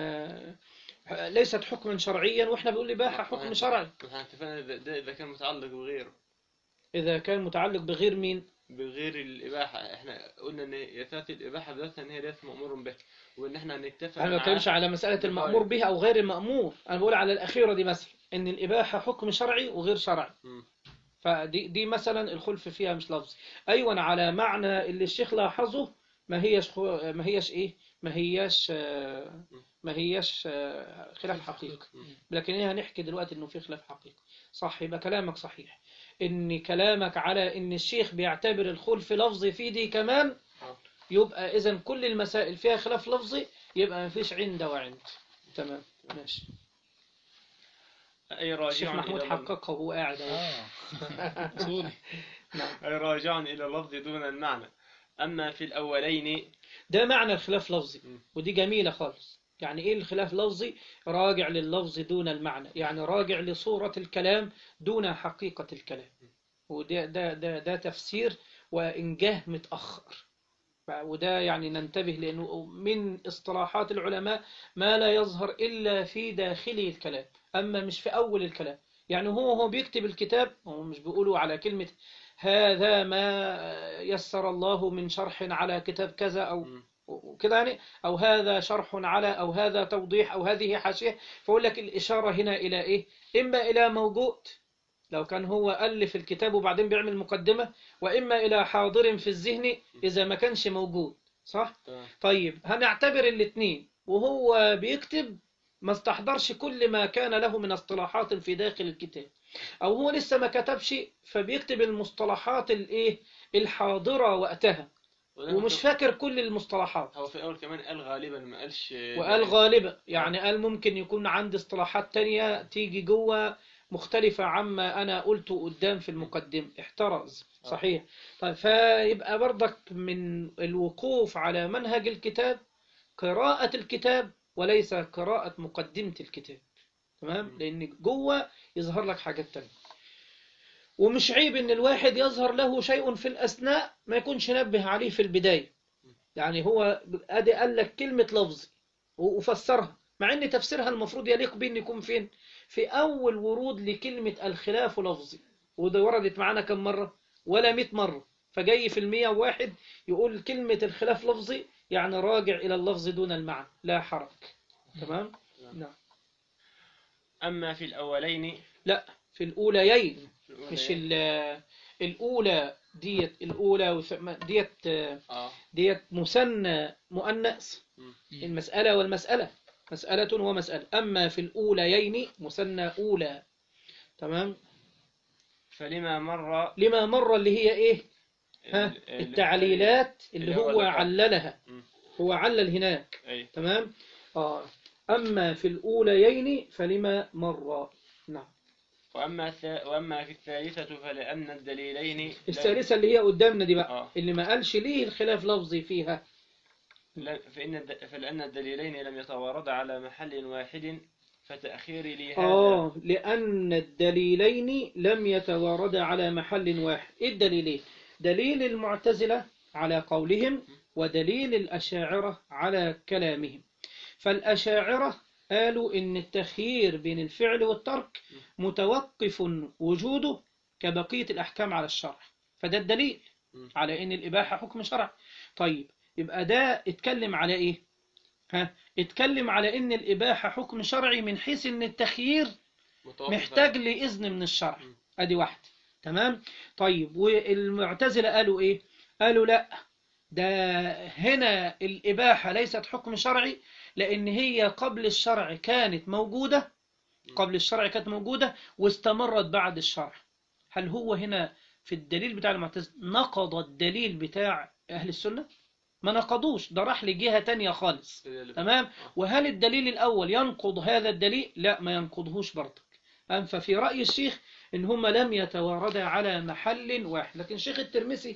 ليست حكما شرعيا وإحنا بنقول الإباحة حكم شرعي احنا اتفقنا ده, ده إذا كان متعلق بغيره إذا كان متعلق بغير مين بغير الإباحة احنا قلنا ان يتات الإباحة بذاتها ان هي ليست مأمور به وان احنا نتفق أنا ما معاه بتكلمش على مسألة بالغاية. المأمور به أو غير المأمور أنا بقول على الأخيرة دي مثلا إن الإباحة حكم شرعي وغير شرعي مم. فدي دي مثلا الخلف فيها مش لفظي أيوة على معنى اللي الشيخ لاحظه ما هيش خو- ما هيش إيه ما هيش آه، ما هيش آه، خلاف حقيقي لكن هنا هنحكي دلوقتي إنه في خلاف حقيقي صح يبقى كلامك صحيح إن كلامك على إن الشيخ بيعتبر الخلف لفظي في دي كمان آه. يبقى إذا كل المسائل فيها خلاف لفظي يبقى ما فيش عند وعند تمام ماشي أي الشيخ راجع محمود إلى لفظ حققه وهو قاعد أهو اه اصولي نعم أي راجع إلى اللفظ دون المعنى أما في الأولين ده معنى الخلاف لفظي م. ودي جميلة خالص يعني ايه الخلاف لفظي راجع لللفظ دون المعنى يعني راجع لصورة الكلام دون حقيقة الكلام وده ده ده ده تفسير وإن جه متأخر وده يعني ننتبه لأنه من اصطلاحات العلماء ما لا يظهر إلا في داخله الكلام أما مش في أول الكلام يعني هو هو بيكتب الكتاب هو مش بيقولوا على كلمة هذا ما يسر الله من شرح على كتاب كذا أو مم. وكده يعني أو هذا شرح على أو هذا توضيح أو هذه حاشية فأقول لك الإشارة هنا إلى إيه إما إلى موجود لو كان هو ألف الكتاب وبعدين بيعمل مقدمة وإما إلى حاضر في الذهن إذا ما كانش موجود صح؟ تمام. طيب هنعتبر الاثنين وهو بيكتب ما استحضرش كل ما كان له من اصطلاحات في داخل الكتاب أو هو لسه ما كتبش فبيكتب المصطلحات الإيه الحاضرة وقتها ولكن ومش فاكر كل المصطلحات هو في الأول كمان قال غالبا ما قالش وقال غالبا يعني قال ممكن يكون عندي اصطلاحات تانية تيجي جوه مختلفة عما أنا قلته قدام في المقدم احترز صحيح طيب فيبقى برضك من الوقوف على منهج الكتاب قراءة الكتاب وليس قراءة مقدمة الكتاب تمام لأن جوه يظهر لك حاجات تانية ومش عيب ان الواحد يظهر له شيء في الأثناء ما يكونش نبه عليه في البداية يعني هو ادي قال لك كلمة لفظي وفسرها مع ان تفسيرها المفروض يليق بيه ان يكون فين في اول ورود لكلمة الخلاف لفظي وده وردت معانا كم مرة ولا 100 مرة فجاي في المية واحد يقول كلمة الخلاف لفظي يعني راجع الى اللفظ دون المعنى لا حرج تمام نعم أما في الأولين لا في الاوليين في مش الأولين- ال- الاولى ديت الاولى وثم- ديت آه ديت مثنى مؤنث مم. المسألة والمسألة مسألة ومسألة أما في الأوليين مثنى أولى تمام فلما مر لما مر اللي هي إيه ها ال- ال- التعليلات اللي اللي هو هو ذكر. عللها مم. هو علل هناك أي تمام آه أما في الأوليين فلما مر نعم وأما الث- وأما في الثالثة فلأن الدليلين لم- الثالثة اللي هي قدامنا دي بقى آه. اللي ما قالش ليه الخلاف لفظي فيها لم- فإن الد- فلأن الدليلين لم يتواردا على محل واحد فتأخير لهذا آه لأن الدليلين لم يتواردا على محل واحد إيه الدليلين دليل المعتزلة على قولهم ودليل الأشاعرة على كلامهم فالأشاعرة قالوا إن التخيير بين الفعل والترك متوقف وجوده كبقية الأحكام على الشرع فده الدليل م. على إن الإباحة حكم شرع طيب يبقى ده اتكلم على إيه ها اتكلم على إن الإباحة حكم شرعي من حيث إن التخيير متوقف محتاج لإذن من الشرع م. أدي واحدة تمام طيب والمعتزلة قالوا إيه قالوا لا ده هنا الإباحة ليست حكم شرعي لأن هي قبل الشرع كانت موجودة قبل الشرع كانت موجودة واستمرت بعد الشرع هل هو هنا في الدليل بتاع المعتزلة نقض الدليل بتاع أهل السنة ما نقضوش ده راح لجهة تانية خالص تمام وهل الدليل الأول ينقض هذا الدليل لا ما ينقضهوش برضك أم ففي رأي الشيخ إن هما لم يتواردا على محل واحد لكن الشيخ الترمسي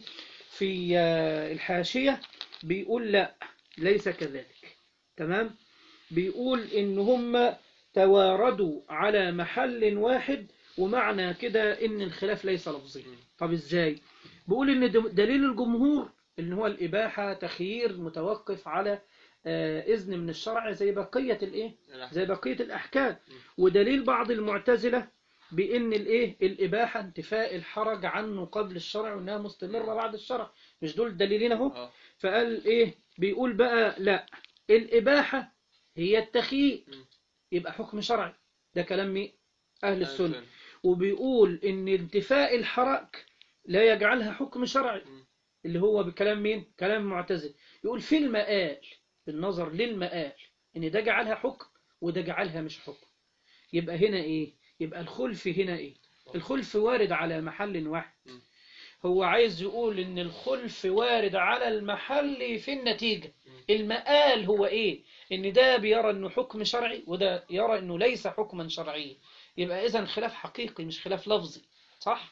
في آه، الحاشية بيقول لا ليس كذلك تمام بيقول إن هما تواردوا على محل واحد ومعنى كده إن الخلاف ليس لفظي طب إزاي بيقول إن دم- دليل الجمهور إن هو الإباحة تخيير متوقف على آه، إذن من الشرع زي بقية الإيه زي بقية الأحكام ودليل بعض المعتزلة بأن الإيه الإباحة انتفاء الحرج عنه قبل الشرع وأنها مستمرة بعد الشرع مش دول الدليلين أهو آه. فقال إيه بيقول بقى لا الإباحة هي التخيير يبقى حكم شرعي ده كلام مين أهل السنة وبيقول إن انتفاء الحرج لا يجعلها حكم شرعي اللي هو بكلام مين كلام معتزل يقول في المقال بالنظر للمقال ان ده جعلها حكم وده جعلها مش حكم يبقى هنا ايه يبقى الخلف هنا ايه الخلف وارد على محل واحد هو عايز يقول ان الخلف وارد على المحل في النتيجة المقال هو ايه ان ده بيرى انه حكم شرعي وده يرى انه ليس حكما شرعيا يبقى اذا خلاف حقيقي مش خلاف لفظي صح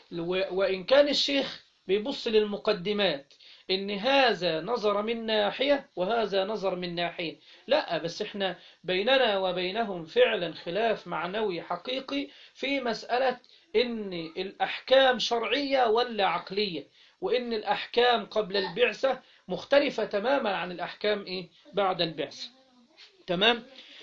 و- وإن كان الشيخ بيبص للمقدمات إن هذا نظر من ناحية وهذا نظر من ناحية لا بس إحنا بيننا وبينهم فعلا خلاف معنوي حقيقي في مسألة إن الأحكام شرعية ولا عقلية وإن الأحكام قبل البعثة مختلفة تماما عن الأحكام إيه بعد البعثة تمام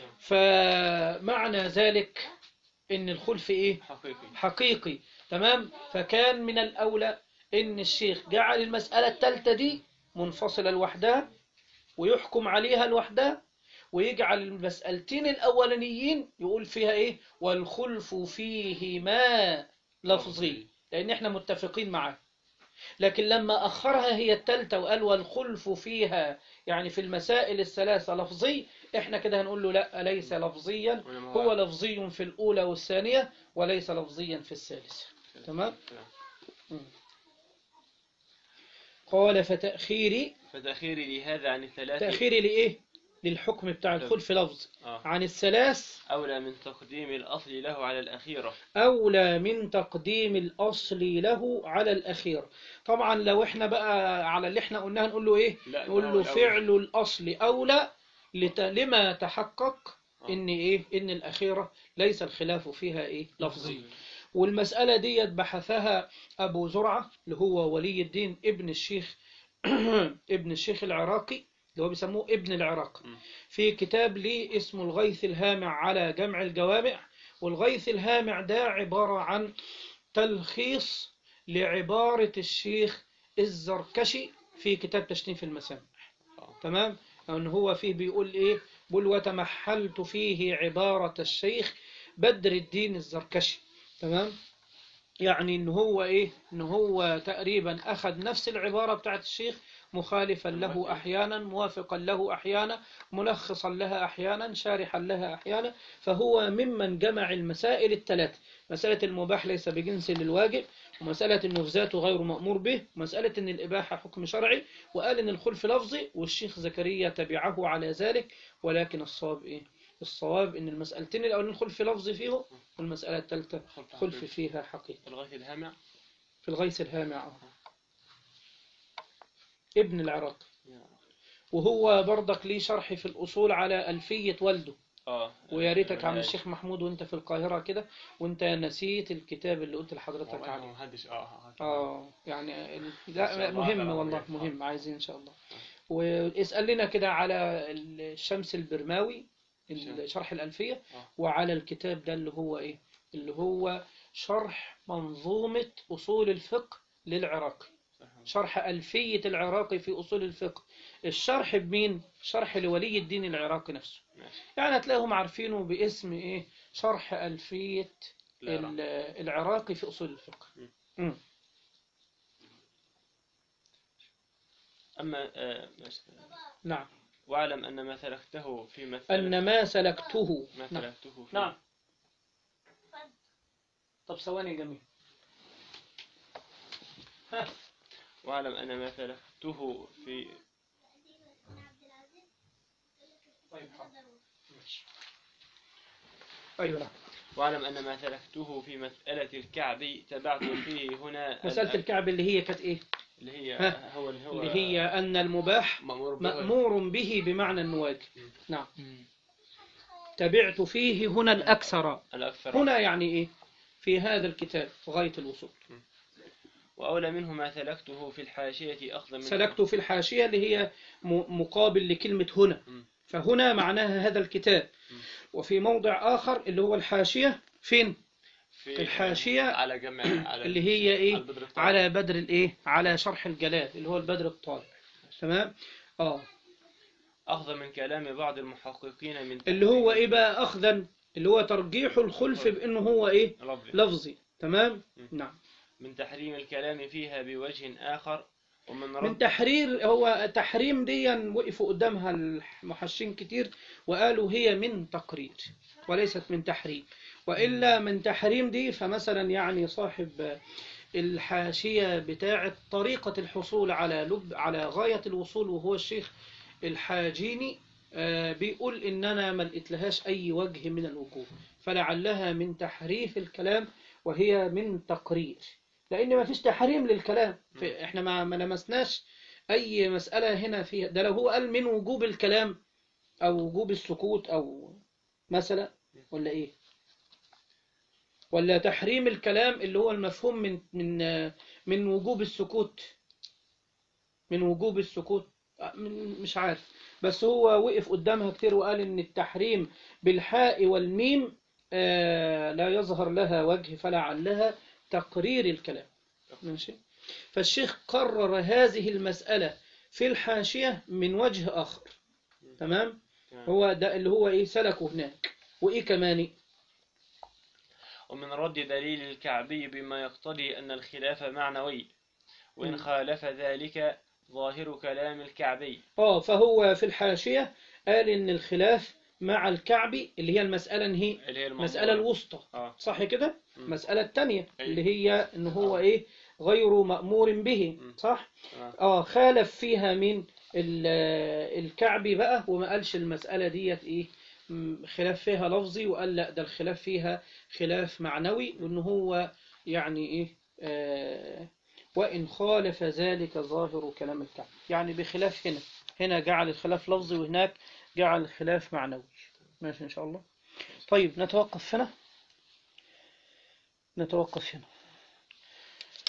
فمعنى ذلك إن الخلف إيه حقيقي حقيقي تمام فكان من الأولى إن الشيخ جعل المسألة الثالثة دي منفصلة لوحدها ويحكم عليها لوحدها ويجعل المسألتين الأولانيين يقول فيها إيه والخلف فيهما لفظي لأن إحنا متفقين معاه لكن لما أخرها هي الثالثة وقال والخلف فيها يعني في المسائل الثلاثة لفظي إحنا كده هنقول له لا ليس لفظيا هو لفظي في الأولى والثانية وليس لفظيا في الثالثة تمام قال فتأخيري فتأخيري لهذا عن الثلاث تأخيري لإيه للحكم بتاع الخلف لفظ آه. عن الثلاث أولى من تقديم الأصل له على الأخيرة أولى من تقديم الأصل له على الأخير طبعا لو احنا بقى على اللي احنا قلناه نقول له إيه لا نقول ما هو له الأول. فعل الأصل أولى لت... لما تحقق إن إيه إن الأخيرة ليس الخلاف فيها إيه لفظي والمسألة دي بحثها أبو زرعة اللي هو ولي الدين ابن الشيخ ابن الشيخ العراقي اللي هو بيسموه ابن العراق م. في كتاب ليه اسمه الغيث الهامع على جمع الجوامع والغيث الهامع ده عبارة عن تلخيص لعبارة الشيخ الزركشي في كتاب تشنيف المسامع آه. تمام ان هو فيه بيقول ايه بيقول وتمحلت فيه عبارة الشيخ بدر الدين الزركشي تمام يعني ان هو ايه ان هو تقريبا اخذ نفس العبارة بتاعت الشيخ مخالفا له المؤدي. أحيانا موافقا له أحيانا ملخصا لها أحيانا شارحا لها أحيانا فهو ممن جمع المسائل الثلاث مسألة المباح ليس بجنس للواجب ومسألة أنه في ذاته غير مأمور به ومسألة أن الإباحة حكم شرعي وقال أن الخلف لفظي والشيخ زكريا تبعه على ذلك ولكن الصواب إيه؟ الصواب أن المسألتين الأولين خلف لفظي فيه والمسألة الثالثة خلف فيها حقيقة الغاية الهامع في الغيث الهامع آه. ابن العراق وهو برضك ليه شرح في الأصول على ألفية والده اه ويا ريتك عم ماشي. الشيخ محمود وانت في القاهرة كده وانت نسيت الكتاب اللي قلت لحضرتك والله عليه ما حدش اه اه يعني ال- إن شاء لا الله مهم على والله رأيك. مهم عايزين ان شاء الله واسأل لنا كده على الشمس البرماوي ال- شرح الألفية آه. وعلى الكتاب ده اللي هو ايه اللي هو شرح منظومة أصول الفقه للعراقي شرح ألفية العراقي في أصول الفقه الشرح بمين؟ شرح لولي الدين العراقي نفسه ماشي. يعني هتلاقيهم عارفينه باسم إيه؟ شرح ألفية العراق. ال- العراقي في أصول الفقه مم. أما آه ماشي. نعم واعلم أن ما سلكته في مثل أن ما سلكته ما نعم. سلكته في نعم طب ثواني جميل ها واعلم أن ما سلكته في طيب حاضر. ماشي. أيوة نعم واعلم أن ما سلكته في مسألة الكعب تبعت فيه هنا مسألة ال- الكعب اللي هي كانت إيه؟ اللي هي ها. هو اللي هو اللي هي أن المباح مأمور به مأمور به بمعنى النواجذ مم. نعم مم. تبعت فيه هنا الأكثر الأكثر هنا يعني إيه في هذا الكتاب غاية الوصول وأولى منه ما سلكته في الحاشية أخذ من سلكت في الحاشية اللي هي م- مقابل لكلمة هنا مم. فهنا معناها هذا الكتاب مم. وفي موضع آخر اللي هو الحاشية فين في الحاشية على جمع على اللي هي على إيه البدر الطالع. على بدر الإيه على شرح الجلال اللي هو البدر الطالع تمام آه أخذ من كلام بعض المحققين من اللي هو إيه بقى أخذا اللي هو ترجيح الخلف بأنه هو إيه لفظي لفظي تمام مم. نعم من تحريم الكلام فيها بوجه آخر ومن من رد تحرير هو تحريم دي وقفوا قدامها المحشين كتير وقالوا هي من تقرير وليست من تحريم وإلا من تحريم دي فمثلا يعني صاحب الحاشية بتاعة طريقة الحصول على لب على غاية الوصول وهو الشيخ الحاجيني آه، بيقول إن أنا ما لقيتلهاش أي وجه من الوجوه فلعلها من تحريف الكلام وهي من تقرير لأن ما فيش تحريم للكلام في إحنا ما ما لمسناش أي مسألة هنا فيها ده لو هو قال من وجوب الكلام أو وجوب السكوت أو مثلا ولا إيه ولا تحريم الكلام اللي هو المفهوم من من من وجوب السكوت من وجوب السكوت آه، من- مش عارف بس هو وقف قدامها كتير وقال إن التحريم بالحاء والميم آه، لا يظهر لها وجه فلعلها تقرير الكلام ماشي فالشيخ قرر هذه المسألة في الحاشية من وجه آخر تمام تمام. هو ده اللي هو إيه سلكه هناك وإيه كمان ومن رد دليل الكعبي بما يقتضي أن الخلاف معنوي وإن مم. خالف ذلك ظاهر كلام الكعبي آه فهو في الحاشية قال إن الخلاف مع الكعبي اللي هي المسألة إن هي اللي هي المسألة الموضوع. الوسطى آه. صح كده مم. المسألة التانية أيوة. اللي هي إن هو إيه غير مأمور به مم. صح تمام. اه خالف فيها مين ال- الكعبي بقى وما قالش المسألة ديت ايه م- خلاف فيها لفظي وقال لا ده الخلاف فيها خلاف معنوي وان هو يعني ايه آه وإن خالف ذلك ظاهر كلام الكعبي يعني بخلاف هنا هنا جعل الخلاف لفظي وهناك جعل الخلاف معنوي ماشي إن شاء الله طيب نتوقف هنا نتوقف هنا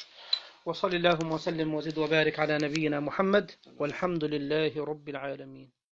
وصل اللهم وسلم وزد وبارك على نبينا محمد والحمد لله رب العالمين